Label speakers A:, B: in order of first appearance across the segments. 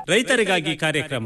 A: ರೈತರಿಗಾಗಿ ಕಾರ್ಯಕ್ರಮ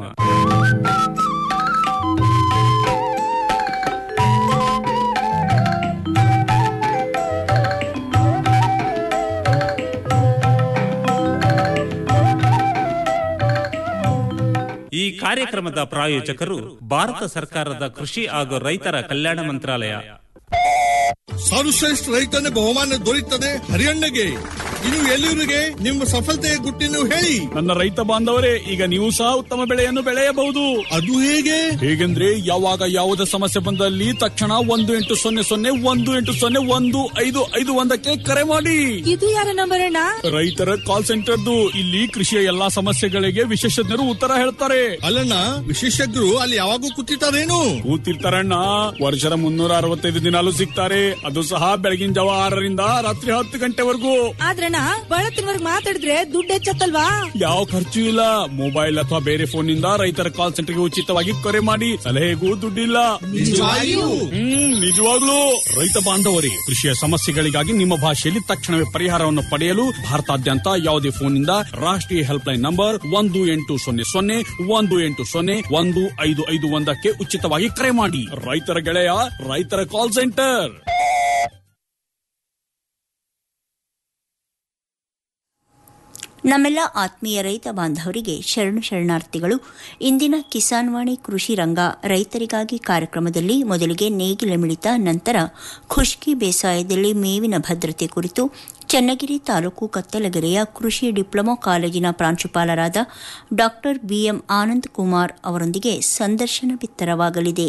A: ಈ ಕಾರ್ಯಕ್ರಮದ ಪ್ರಾಯೋಜಕರು ಭಾರತ ಸರ್ಕಾರದ ಕೃಷಿ ಹಾಗೂ ರೈತರ ಕಲ್ಯಾಣ ಮಂತ್ರಾಲಯ
B: ಸರ್ವಶ್ರೇಷ್ಠ ರೈತನ ಬಹುಮಾನ ದೊರೆಯುತ್ತದೆ ಹರಿಯಣ್ಣಗೆ ಇನ್ನು ಎಲ್ಲಿವರಿಗೆ ನಿಮ್ಮ ಸಫಲತೆಯ ಗುಟ್ಟಿನ ಹೇಳಿ
C: ನನ್ನ ರೈತ ಬಾಂಧವರೇ ಈಗ ನೀವು ಸಹ ಉತ್ತಮ ಬೆಳೆಯನ್ನು ಬೆಳೆಯಬಹುದು
B: ಅದು ಹೇಗೆ
C: ಹೇಗೆಂದ್ರೆ ಯಾವಾಗ ಯಾವುದೇ ಸಮಸ್ಯೆ ಬಂದಲ್ಲಿ ತಕ್ಷಣ ಒಂದು ಎಂಟು ಸೊನ್ನೆ ಸೊನ್ನೆ ಒಂದು ಎಂಟು ಸೊನ್ನೆ ಒಂದು ಐದು ಐದು ಒಂದಕ್ಕೆ ಕರೆ ಮಾಡಿ
D: ಇದು ಯಾರ ನಂಬರ್ ಅಣ್ಣ
C: ರೈತರ ಕಾಲ್ ಸೆಂಟರ್ದು ಇಲ್ಲಿ ಕೃಷಿಯ ಎಲ್ಲಾ ಸಮಸ್ಯೆಗಳಿಗೆ ವಿಶೇಷಜ್ಞರು ಉತ್ತರ ಹೇಳ್ತಾರೆ
B: ಅಲ್ಲಣ್ಣ ವಿಶೇಷಜ್ಞರು ಅಲ್ಲಿ ಯಾವಾಗೂ ಕೂತಿರ್ತಾರೇನು
C: ಕೂತಿರ್ತಾರಣ್ಣ ವರ್ಷದ ಮುನ್ನೂರ ಅರವತ್ತೈದು ದಿನಾಲು ಸಿಗ್ತಾರೆ ಅದು ಸಹ ಬೆಳಗಿನ ಜಾವ ಆರರಿಂದ ರಾತ್ರಿ ಹತ್ತು ಗಂಟೆವರೆಗೂ
D: ಆದ್ರಣ್ಣ ಬಳತ್ತಿನವರ್ಗ್ ಮಾತಾಡಿದ್ರೆ ದುಡ್ಡು ಹೆಚ್ಚತ್ತಲ್ವಾ
C: ಯಾವ ಖರ್ಚು ಇಲ್ಲ ಮೊಬೈಲ್ ಅಥವಾ ಬೇರೆ ಫೋನ್ ನಿಂದ ರೈತರ ಕಾಲ್ ಸೆಂಟರ್ಗೆ ಉಚಿತವಾಗಿ ಕರೆ ಮಾಡಿ ಸಲಹೆಗೂ ದುಡ್ಡಿಲ್ಲ
B: ನಿಜವಾಗಿಯೂ?
C: ಹ್ಮ್ ನಿಜವಾಗ್ಲೂ ರೈತ ಬಾಂಧವರಿಗೆ ಕೃಷಿಯ ಸಮಸ್ಯೆಗಳಿಗಾಗಿ ನಿಮ್ಮ ಭಾಷೆಯಲ್ಲಿ ತಕ್ಷಣವೇ ಪರಿಹಾರವನ್ನು ಪಡೆಯಲು ಭಾರತಾದ್ಯಂತ ಯಾವುದೇ ಫೋನ್ನಿಂದ ರಾಷ್ಟ್ರೀಯ ಹೆಲ್ಪ್ ಲೈನ್ ನಂಬರ್ ಒಂದು ಎಂಟು ಸೊನ್ನೆ ಸೊನ್ನೆ ಒಂದು ಎಂಟು ಸೊನ್ನೆ ಒಂದು ಐದು ಐದು ಒಂದಕ್ಕೆ ಉಚಿತವಾಗಿ ಕರೆ ಮಾಡಿ ರೈತರ ಗೆಳೆಯ ರೈತರ ಕಾಲ್ ಸೆಂಟರ್
E: ನಮ್ಮೆಲ್ಲ ಆತ್ಮೀಯ ರೈತ ಬಾಂಧವರಿಗೆ ಶರಣು ಶರಣಾರ್ಥಿಗಳು ಇಂದಿನ ಕಿಸಾನ್ ವಾಣಿ ಕೃಷಿ ರಂಗ ರೈತರಿಗಾಗಿ ಕಾರ್ಯಕ್ರಮದಲ್ಲಿ ಮೊದಲಿಗೆ ನೇಗಿಲ ಮಿಳಿತ ನಂತರ ಖುಷ್ಕಿ ಬೇಸಾಯದಲ್ಲಿ ಮೇವಿನ ಭದ್ರತೆ ಕುರಿತು ಚನ್ನಗಿರಿ ತಾಲೂಕು ಕತ್ತಲಗೆರೆಯ ಕೃಷಿ ಡಿಪ್ಲೊಮಾ ಕಾಲೇಜಿನ ಪ್ರಾಂಶುಪಾಲರಾದ ಡಾ ಬಿಎಂ ಆನಂದ್ ಕುಮಾರ್ ಅವರೊಂದಿಗೆ ಸಂದರ್ಶನ ಬಿತ್ತರವಾಗಲಿದೆ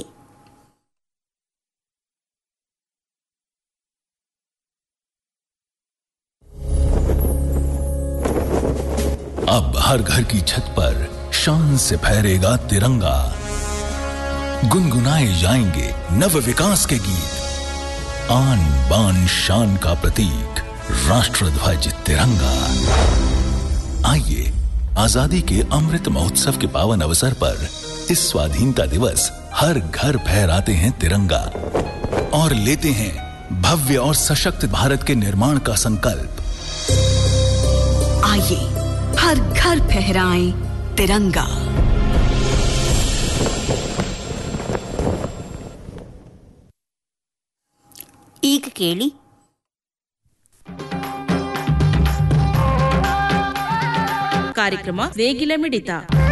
F: अब हर घर की छत पर शान से फहरेगा तिरंगा गुनगुनाए जाएंगे नव विकास के गीत आन बान शान का प्रतीक राष्ट्र ध्वज तिरंगा आइए आजादी के अमृत महोत्सव के पावन अवसर पर इस स्वाधीनता दिवस हर घर फहराते हैं तिरंगा और लेते हैं भव्य और सशक्त भारत के निर्माण का संकल्प
G: आइए हर घर फहराएं तिरंगा
E: ಈಗ ಕೇಳಿ
H: ಕಾರ್ಯಕ್ರಮ ನೇಗಿಲ ಮಿಡಿತ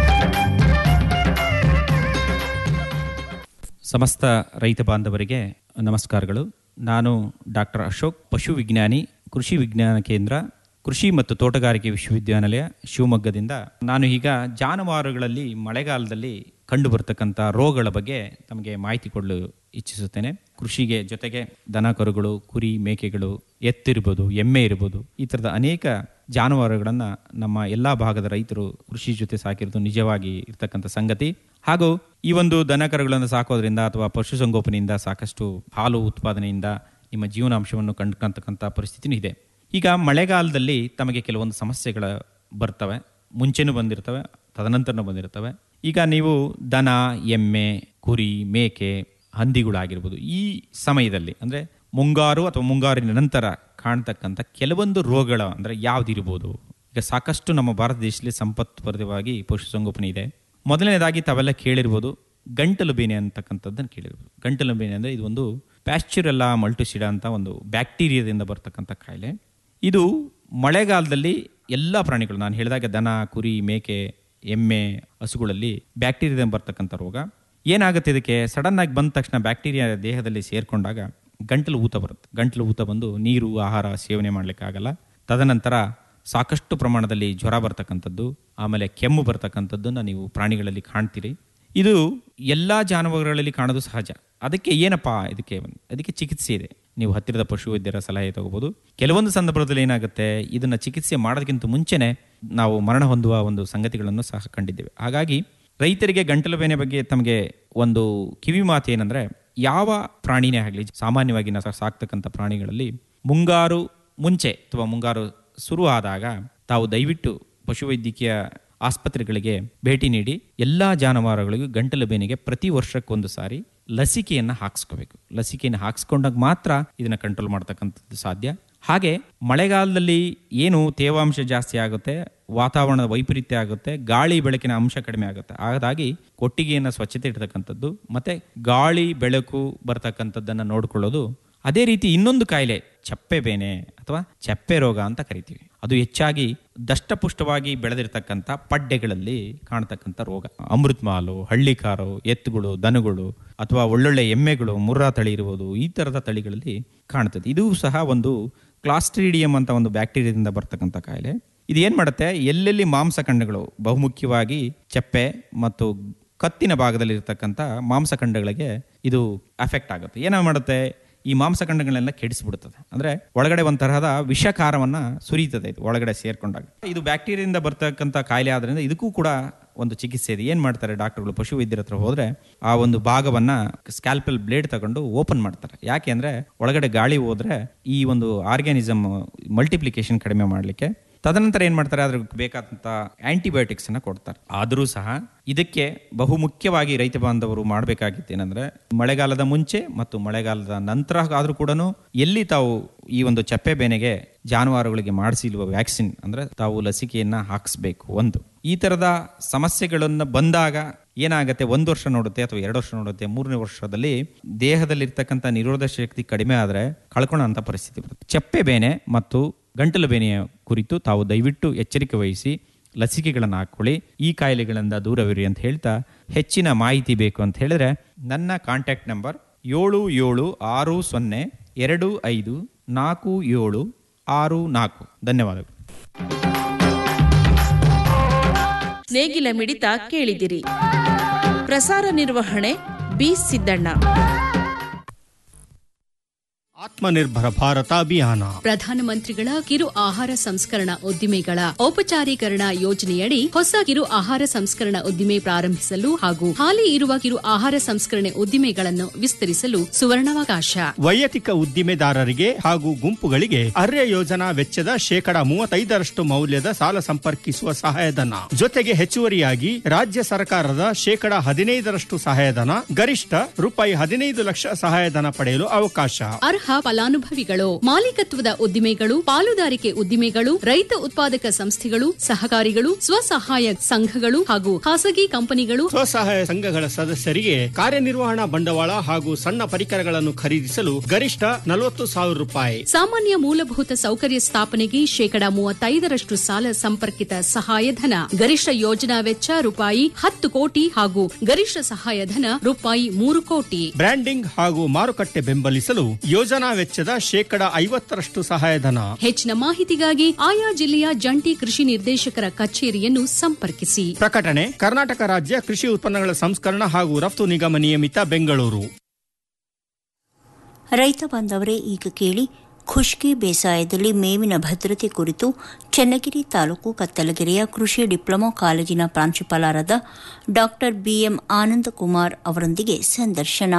I: ಸಮಸ್ತ ರೈತ ಬಾಂಧವರಿಗೆ ನಮಸ್ಕಾರಗಳು ನಾನು ಡಾಕ್ಟರ್ ಅಶೋಕ್ ಪಶು ವಿಜ್ಞಾನಿ ಕೃಷಿ ವಿಜ್ಞಾನ ಕೇಂದ್ರ ಕೃಷಿ ಮತ್ತು ತೋಟಗಾರಿಕೆ ವಿಶ್ವವಿದ್ಯಾನಿಲಯ ಶಿವಮೊಗ್ಗದಿಂದ ನಾನು ಈಗ ಜಾನುವಾರುಗಳಲ್ಲಿ ಮಳೆಗಾಲದಲ್ಲಿ ಕಂಡು ಬರ್ತಕ್ಕಂಥ ರೋಗಗಳ ಬಗ್ಗೆ ತಮಗೆ ಮಾಹಿತಿ ಕೊಡಲು ಇಚ್ಛಿಸುತ್ತೇನೆ ಕೃಷಿಗೆ ಜೊತೆಗೆ ದನ ಕರುಗಳು ಕುರಿ ಮೇಕೆಗಳು ಎತ್ತಿರ್ಬೋದು ಎಮ್ಮೆ ಇರ್ಬೋದು ಈ ಥರದ ಅನೇಕ ಜಾನುವಾರುಗಳನ್ನು ನಮ್ಮ ಎಲ್ಲ ಭಾಗದ ರೈತರು ಕೃಷಿ ಜೊತೆ ಸಾಕಿರೋದು ನಿಜವಾಗಿ ಇರ್ತಕ್ಕಂಥ ಸಂಗತಿ ಹಾಗೂ ಈ ಒಂದು ದನ ಕರುಗಳನ್ನು ಸಾಕೋದ್ರಿಂದ ಅಥವಾ ಪಶುಸಂಗೋಪನೆಯಿಂದ ಸಾಕಷ್ಟು ಹಾಲು ಉತ್ಪಾದನೆಯಿಂದ ನಿಮ್ಮ ಜೀವನಾಂಶವನ್ನು ಕಂಡುಕೊಂತಕ್ಕಂಥ ಪರಿಸ್ಥಿತಿನೂ ಇದೆ ಈಗ ಮಳೆಗಾಲದಲ್ಲಿ ತಮಗೆ ಕೆಲವೊಂದು ಸಮಸ್ಯೆಗಳು ಬರ್ತವೆ ಮುಂಚೆನೂ ಬಂದಿರ್ತವೆ ತದನಂತರನೂ ಬಂದಿರ್ತವೆ ಈಗ ನೀವು ದನ ಎಮ್ಮೆ ಕುರಿ ಮೇಕೆ ಹಂದಿಗಳಾಗಿರ್ಬೋದು ಈ ಸಮಯದಲ್ಲಿ ಅಂದರೆ ಮುಂಗಾರು ಅಥವಾ ಮುಂಗಾರಿನ ನಂತರ ಕಾಣ್ತಕ್ಕಂಥ ಕೆಲವೊಂದು ರೋಗಗಳ ಅಂದರೆ ಯಾವುದಿರ್ಬೋದು ಈಗ ಸಾಕಷ್ಟು ನಮ್ಮ ಭಾರತ ದೇಶದಲ್ಲಿ ಸಂಪತ್ಪರವಾಗಿ ಪಶುಸಂಗೋಪನೆ ಇದೆ ಮೊದಲನೇದಾಗಿ ತಾವೆಲ್ಲ ಕೇಳಿರ್ಬೋದು ಗಂಟಲು ಬೇನೆ ಅಂತಕ್ಕಂಥದ್ದನ್ನು ಕೇಳಿರ್ಬೋದು ಗಂಟಲು ಬೇನೆ ಅಂದರೆ ಇದು ಒಂದು ಪ್ಯಾಶ್ಚುರೆಲ್ಲ ಮಲ್ಟುಸಿಡಾ ಅಂತ ಒಂದು ಬ್ಯಾಕ್ಟೀರಿಯಾದಿಂದ ಬರ್ತಕ್ಕಂಥ ಕಾಯಿಲೆ ಇದು ಮಳೆಗಾಲದಲ್ಲಿ ಎಲ್ಲ ಪ್ರಾಣಿಗಳು ನಾನು ಹೇಳಿದಾಗ ದನ ಕುರಿ ಮೇಕೆ ಎಮ್ಮೆ ಹಸುಗಳಲ್ಲಿ ಬ್ಯಾಕ್ಟೀರಿಯಾದಿಂದ ಬರ್ತಕ್ಕಂಥ ರೋಗ ಏನಾಗುತ್ತೆ ಇದಕ್ಕೆ ಸಡನ್ ಆಗಿ ಬಂದ ತಕ್ಷಣ ಬ್ಯಾಕ್ಟೀರಿಯಾ ದೇಹದಲ್ಲಿ ಸೇರಿಕೊಂಡಾಗ ಗಂಟಲು ಊತ ಬರುತ್ತೆ ಗಂಟಲು ಊತ ಬಂದು ನೀರು ಆಹಾರ ಸೇವನೆ ಮಾಡಲಿಕ್ಕಾಗಲ್ಲ ತದನಂತರ ಸಾಕಷ್ಟು ಪ್ರಮಾಣದಲ್ಲಿ ಜ್ವರ ಬರ್ತಕ್ಕಂಥದ್ದು ಆಮೇಲೆ ಕೆಮ್ಮು ಬರ್ತಕ್ಕಂಥದ್ದನ್ನು ನೀವು ಪ್ರಾಣಿಗಳಲ್ಲಿ ಕಾಣ್ತೀರಿ ಇದು ಎಲ್ಲ ಜಾನುವಾರುಗಳಲ್ಲಿ ಕಾಣೋದು ಸಹಜ ಅದಕ್ಕೆ ಏನಪ್ಪ ಇದಕ್ಕೆ ಅದಕ್ಕೆ ಚಿಕಿತ್ಸೆ ಇದೆ ನೀವು ಹತ್ತಿರದ ಪಶುವೈದ್ಯರ ಸಲಹೆ ತಗೋಬಹುದು ಕೆಲವೊಂದು ಸಂದರ್ಭದಲ್ಲಿ ಏನಾಗುತ್ತೆ ಇದನ್ನ ಚಿಕಿತ್ಸೆ ಮಾಡೋದಕ್ಕಿಂತ ಮುಂಚೆನೆ ನಾವು ಮರಣ ಹೊಂದುವ ಒಂದು ಸಂಗತಿಗಳನ್ನು ಸಹ ಕಂಡಿದ್ದೇವೆ ಹಾಗಾಗಿ ರೈತರಿಗೆ ಗಂಟಲು ಬೇನೆ ಬಗ್ಗೆ ತಮಗೆ ಒಂದು ಕಿವಿ ಮಾತು ಏನಂದ್ರೆ ಯಾವ ಪ್ರಾಣಿನೇ ಆಗಲಿ ಸಾಮಾನ್ಯವಾಗಿ ನಾವು ಸಾಕ್ತಕ್ಕಂಥ ಪ್ರಾಣಿಗಳಲ್ಲಿ ಮುಂಗಾರು ಮುಂಚೆ ಅಥವಾ ಮುಂಗಾರು ಶುರು ಆದಾಗ ತಾವು ದಯವಿಟ್ಟು ಪಶುವೈದ್ಯಕೀಯ ಆಸ್ಪತ್ರೆಗಳಿಗೆ ಭೇಟಿ ನೀಡಿ ಎಲ್ಲ ಜಾನುವಾರುಗಳಿಗೂ ಗಂಟಲು ಬೇನೆಗೆ ಪ್ರತಿ ವರ್ಷಕ್ಕೊಂದು ಸಾರಿ ಲಸಿಕೆಯನ್ನು ಹಾಕ್ಸ್ಕೋಬೇಕು ಲಸಿಕೆಯನ್ನು ಹಾಕ್ಸ್ಕೊಂಡಾಗ ಮಾತ್ರ ಇದನ್ನು ಕಂಟ್ರೋಲ್ ಮಾಡ್ತಕ್ಕಂಥದ್ದು ಸಾಧ್ಯ ಹಾಗೆ ಮಳೆಗಾಲದಲ್ಲಿ ಏನು ತೇವಾಂಶ ಜಾಸ್ತಿ ಆಗುತ್ತೆ ವಾತಾವರಣದ ವೈಪರೀತ್ಯ ಆಗುತ್ತೆ ಗಾಳಿ ಬೆಳಕಿನ ಅಂಶ ಕಡಿಮೆ ಆಗುತ್ತೆ ಹಾಗಾಗಿ ಕೊಟ್ಟಿಗೆಯನ್ನು ಸ್ವಚ್ಛತೆ ಇಡ್ತಕ್ಕಂಥದ್ದು ಮತ್ತು ಗಾಳಿ ಬೆಳಕು ಬರ್ತಕ್ಕಂಥದ್ದನ್ನು ನೋಡ್ಕೊಳ್ಳೋದು ಅದೇ ರೀತಿ ಇನ್ನೊಂದು ಕಾಯಿಲೆ ಚಪ್ಪೆ ಬೇನೆ ಅಥವಾ ಚಪ್ಪೆ ರೋಗ ಅಂತ ಕರಿತೀವಿ ಅದು ಹೆಚ್ಚಾಗಿ ದಷ್ಟಪುಷ್ಟವಾಗಿ ಬೆಳೆದಿರ್ತಕ್ಕಂಥ ಪಡ್ಡೆಗಳಲ್ಲಿ ಕಾಣತಕ್ಕಂಥ ರೋಗ ಅಮೃತ್ಮಾಲು ಹಳ್ಳಿಕಾರು ಎತ್ತುಗಳು ದನಗಳು ಅಥವಾ ಒಳ್ಳೊಳ್ಳೆ ಎಮ್ಮೆಗಳು ಮುರ್ರಾ ತಳಿ ಇರುವುದು ಈ ಥರದ ತಳಿಗಳಲ್ಲಿ ಕಾಣ್ತದೆ ಇದು ಸಹ ಒಂದು ಕ್ಲಾಸ್ಟ್ರೀಡಿಯಂ ಅಂತ ಒಂದು ಬ್ಯಾಕ್ಟೀರಿಯಾದಿಂದ ಬರ್ತಕ್ಕಂಥ ಕಾಯಿಲೆ ಇದು ಏನು ಮಾಡುತ್ತೆ ಎಲ್ಲೆಲ್ಲಿ ಮಾಂಸಖಂಡಗಳು ಬಹುಮುಖ್ಯವಾಗಿ ಚಪ್ಪೆ ಮತ್ತು ಕತ್ತಿನ ಭಾಗದಲ್ಲಿ ಇರ್ತಕ್ಕಂಥ ಮಾಂಸಖಂಡಗಳಿಗೆ ಇದು ಅಫೆಕ್ಟ್ ಆಗುತ್ತೆ ಏನೋ ಮಾಡುತ್ತೆ ಈ ಮಾಂಸಖಂಡಗಳನ್ನೆಲ್ಲ ಕೆಡಿಸ್ಬಿಡುತ್ತದೆ ಅಂದರೆ ಒಳಗಡೆ ಒಂದು ತರಹದ ವಿಷಕಾರವನ್ನು ಸುರಿಯುತ್ತದೆ ಇದು ಒಳಗಡೆ ಸೇರ್ಕೊಂಡಾಗ ಇದು ಬ್ಯಾಕ್ಟೀರಿಯಿಂದ ಬರ್ತಕ್ಕಂಥ ಕಾಯಿಲೆ ಆದ್ರಿಂದ ಇದಕ್ಕೂ ಕೂಡ ಒಂದು ಚಿಕಿತ್ಸೆ ಇದೆ ಏನು ಮಾಡ್ತಾರೆ ಡಾಕ್ಟರ್ಗಳು ಪಶು ವೈದ್ಯರ ಹತ್ರ ಹೋದರೆ ಆ ಒಂದು ಭಾಗವನ್ನು ಸ್ಕ್ಯಾಲ್ಪಲ್ ಬ್ಲೇಡ್ ತಗೊಂಡು ಓಪನ್ ಮಾಡ್ತಾರೆ ಯಾಕೆ ಅಂದರೆ ಒಳಗಡೆ ಗಾಳಿ ಹೋದರೆ ಈ ಒಂದು ಆರ್ಗ್ಯಾನಿಸಮ್ ಮಲ್ಟಿಪ್ಲಿಕೇಶನ್ ಕಡಿಮೆ ಮಾಡಲಿಕ್ಕೆ ತದನಂತರ ಏನು ಮಾಡ್ತಾರೆ ಅದ್ರ ಬೇಕಾದಂಥ ಆಂಟಿಬಯೋಟಿಕ್ಸ್ ಅನ್ನ ಕೊಡ್ತಾರೆ ಆದರೂ ಸಹ ಇದಕ್ಕೆ ಬಹುಮುಖ್ಯವಾಗಿ ರೈತ ಬಾಂಧವರು ಮಾಡಬೇಕಾಗಿತ್ತೇನೆಂದ್ರೆ ಮಳೆಗಾಲದ ಮುಂಚೆ ಮತ್ತು ಮಳೆಗಾಲದ ನಂತರ ಆದರೂ ಕೂಡ ಎಲ್ಲಿ ತಾವು ಈ ಒಂದು ಚಪ್ಪೆ ಬೇನೆಗೆ ಜಾನುವಾರುಗಳಿಗೆ ಮಾಡಿಸಿಲ್ವ ವ್ಯಾಕ್ಸಿನ್ ಅಂದ್ರೆ ತಾವು ಲಸಿಕೆಯನ್ನ ಹಾಕಿಸ್ಬೇಕು ಒಂದು ಈ ತರದ ಸಮಸ್ಯೆಗಳನ್ನು ಬಂದಾಗ ಏನಾಗುತ್ತೆ ಒಂದು ವರ್ಷ ನೋಡುತ್ತೆ ಅಥವಾ ಎರಡು ವರ್ಷ ನೋಡುತ್ತೆ ಮೂರನೇ ವರ್ಷದಲ್ಲಿ ದೇಹದಲ್ಲಿರ್ತಕ್ಕಂಥ ನಿರೋಧಕ ಶಕ್ತಿ ಕಡಿಮೆ ಆದರೆ ಕಳ್ಕೊಳ್ಳೋ ಅಂತ ಪರಿಸ್ಥಿತಿ ಬರುತ್ತೆ ಚಪ್ಪೆ ಬೇನೆ ಮತ್ತು ಗಂಟಲು ಬೇನೆಯ ಕುರಿತು ತಾವು ದಯವಿಟ್ಟು ಎಚ್ಚರಿಕೆ ವಹಿಸಿ ಲಸಿಕೆಗಳನ್ನು ಹಾಕ್ಕೊಳ್ಳಿ ಈ ಕಾಯಿಲೆಗಳಿಂದ ದೂರವಿರಿ ಅಂತ ಹೇಳ್ತಾ ಹೆಚ್ಚಿನ ಮಾಹಿತಿ ಬೇಕು ಅಂತ ಹೇಳಿದ್ರೆ ನನ್ನ ಕಾಂಟ್ಯಾಕ್ಟ್ ನಂಬರ್ ಏಳು ಏಳು ಆರು ಸೊನ್ನೆ ಎರಡು ಐದು ನಾಲ್ಕು ಏಳು ಆರು ನಾಲ್ಕು ಧನ್ಯವಾದಗಳು
H: ನೇಗಿಲ ಮಿಡಿತ ಕೇಳಿದಿರಿ ಪ್ರಸಾರ ನಿರ್ವಹಣೆ ಬಿ ಸಿದ್ದಣ್ಣ
J: ಆತ್ಮನಿರ್ಭರ ಭಾರತ ಅಭಿಯಾನ
K: ಪ್ರಧಾನಮಂತ್ರಿಗಳ ಕಿರು ಆಹಾರ ಸಂಸ್ಕರಣಾ ಉದ್ದಿಮೆಗಳ ಔಪಚಾರೀಕರಣ ಯೋಜನೆಯಡಿ ಹೊಸ ಕಿರು ಆಹಾರ ಸಂಸ್ಕರಣಾ ಉದ್ದಿಮೆ ಪ್ರಾರಂಭಿಸಲು ಹಾಗೂ ಹಾಲಿ ಇರುವ ಕಿರು ಆಹಾರ ಸಂಸ್ಕರಣೆ ಉದ್ದಿಮೆಗಳನ್ನು ವಿಸ್ತರಿಸಲು ಸುವರ್ಣಾವಕಾಶ
J: ವೈಯಕ್ತಿಕ ಉದ್ದಿಮೆದಾರರಿಗೆ ಹಾಗೂ ಗುಂಪುಗಳಿಗೆ ಅರ್ಯ ಯೋಜನಾ ವೆಚ್ಚದ ಶೇಕಡ ಮೂವತ್ತೈದರಷ್ಟು ಮೌಲ್ಯದ ಸಾಲ ಸಂಪರ್ಕಿಸುವ ಸಹಾಯಧನ ಜೊತೆಗೆ ಹೆಚ್ಚುವರಿಯಾಗಿ ರಾಜ್ಯ ಸರ್ಕಾರದ ಶೇಕಡ ಹದಿನೈದರಷ್ಟು ಸಹಾಯಧನ ಗರಿಷ್ಠ ರೂಪಾಯಿ ಹದಿನೈದು ಲಕ್ಷ ಸಹಾಯಧನ ಪಡೆಯಲು ಅವಕಾಶ
K: ಅರ್ಹ ಫಲಾನುಭವಿಗಳು ಮಾಲೀಕತ್ವದ ಉದ್ದಿಮೆಗಳು ಪಾಲುದಾರಿಕೆ ಉದ್ದಿಮೆಗಳು ರೈತ ಉತ್ಪಾದಕ ಸಂಸ್ಥೆಗಳು ಸಹಕಾರಿಗಳು ಸ್ವಸಹಾಯ ಸಂಘಗಳು ಹಾಗೂ ಖಾಸಗಿ ಕಂಪನಿಗಳು
J: ಸ್ವಸಹಾಯ ಸಂಘಗಳ ಸದಸ್ಯರಿಗೆ ಕಾರ್ಯನಿರ್ವಹಣಾ ಬಂಡವಾಳ ಹಾಗೂ ಸಣ್ಣ ಪರಿಕರಗಳನ್ನು ಖರೀದಿಸಲು ಗರಿಷ್ಠ ನಲವತ್ತು ಸಾವಿರ ರೂಪಾಯಿ
K: ಸಾಮಾನ್ಯ ಮೂಲಭೂತ ಸೌಕರ್ಯ ಸ್ಥಾಪನೆಗೆ ಶೇಕಡ ಮೂವತ್ತೈದರಷ್ಟು ಸಾಲ ಸಂಪರ್ಕಿತ ಸಹಾಯಧನ ಗರಿಷ್ಠ ಯೋಜನಾ ವೆಚ್ಚ ರೂಪಾಯಿ ಹತ್ತು ಕೋಟಿ ಹಾಗೂ ಗರಿಷ್ಠ ಸಹಾಯಧನ ರೂಪಾಯಿ ಮೂರು ಕೋಟಿ
J: ಬ್ರ್ಯಾಂಡಿಂಗ್ ಹಾಗೂ ಮಾರುಕಟ್ಟೆ ಬೆಂಬಲಿಸಲು ಯೋಜನಾ ವೆಚ್ಚದ ಶೇಕಡ ಐವತ್ತರಷ್ಟು ಸಹಾಯಧನ
K: ಹೆಚ್ಚಿನ ಮಾಹಿತಿಗಾಗಿ ಆಯಾ ಜಿಲ್ಲೆಯ ಜಂಟಿ ಕೃಷಿ ನಿರ್ದೇಶಕರ ಕಚೇರಿಯನ್ನು ಸಂಪರ್ಕಿಸಿ
J: ಪ್ರಕಟಣೆ ಕರ್ನಾಟಕ ರಾಜ್ಯ ಕೃಷಿ ಉತ್ಪನ್ನಗಳ ಸಂಸ್ಕರಣ ಹಾಗೂ ರಫ್ತು ನಿಗಮ ನಿಯಮಿತ ಬೆಂಗಳೂರು
E: ರೈತ ಬಾಂಧವರೇ ಈಗ ಕೇಳಿ ಖುಷ್ಕಿ ಬೇಸಾಯದಲ್ಲಿ ಮೇವಿನ ಭದ್ರತೆ ಕುರಿತು ಚನ್ನಗಿರಿ ತಾಲೂಕು ಕತ್ತಲಗೆರೆಯ ಕೃಷಿ ಡಿಪ್ಲೊಮಾ ಕಾಲೇಜಿನ ಪ್ರಾಂಶುಪಾಲರಾದ ಡಾಕ್ಟರ್ ಬಿಎಂ ಆನಂದಕುಮಾರ್ ಅವರೊಂದಿಗೆ ಸಂದರ್ಶನ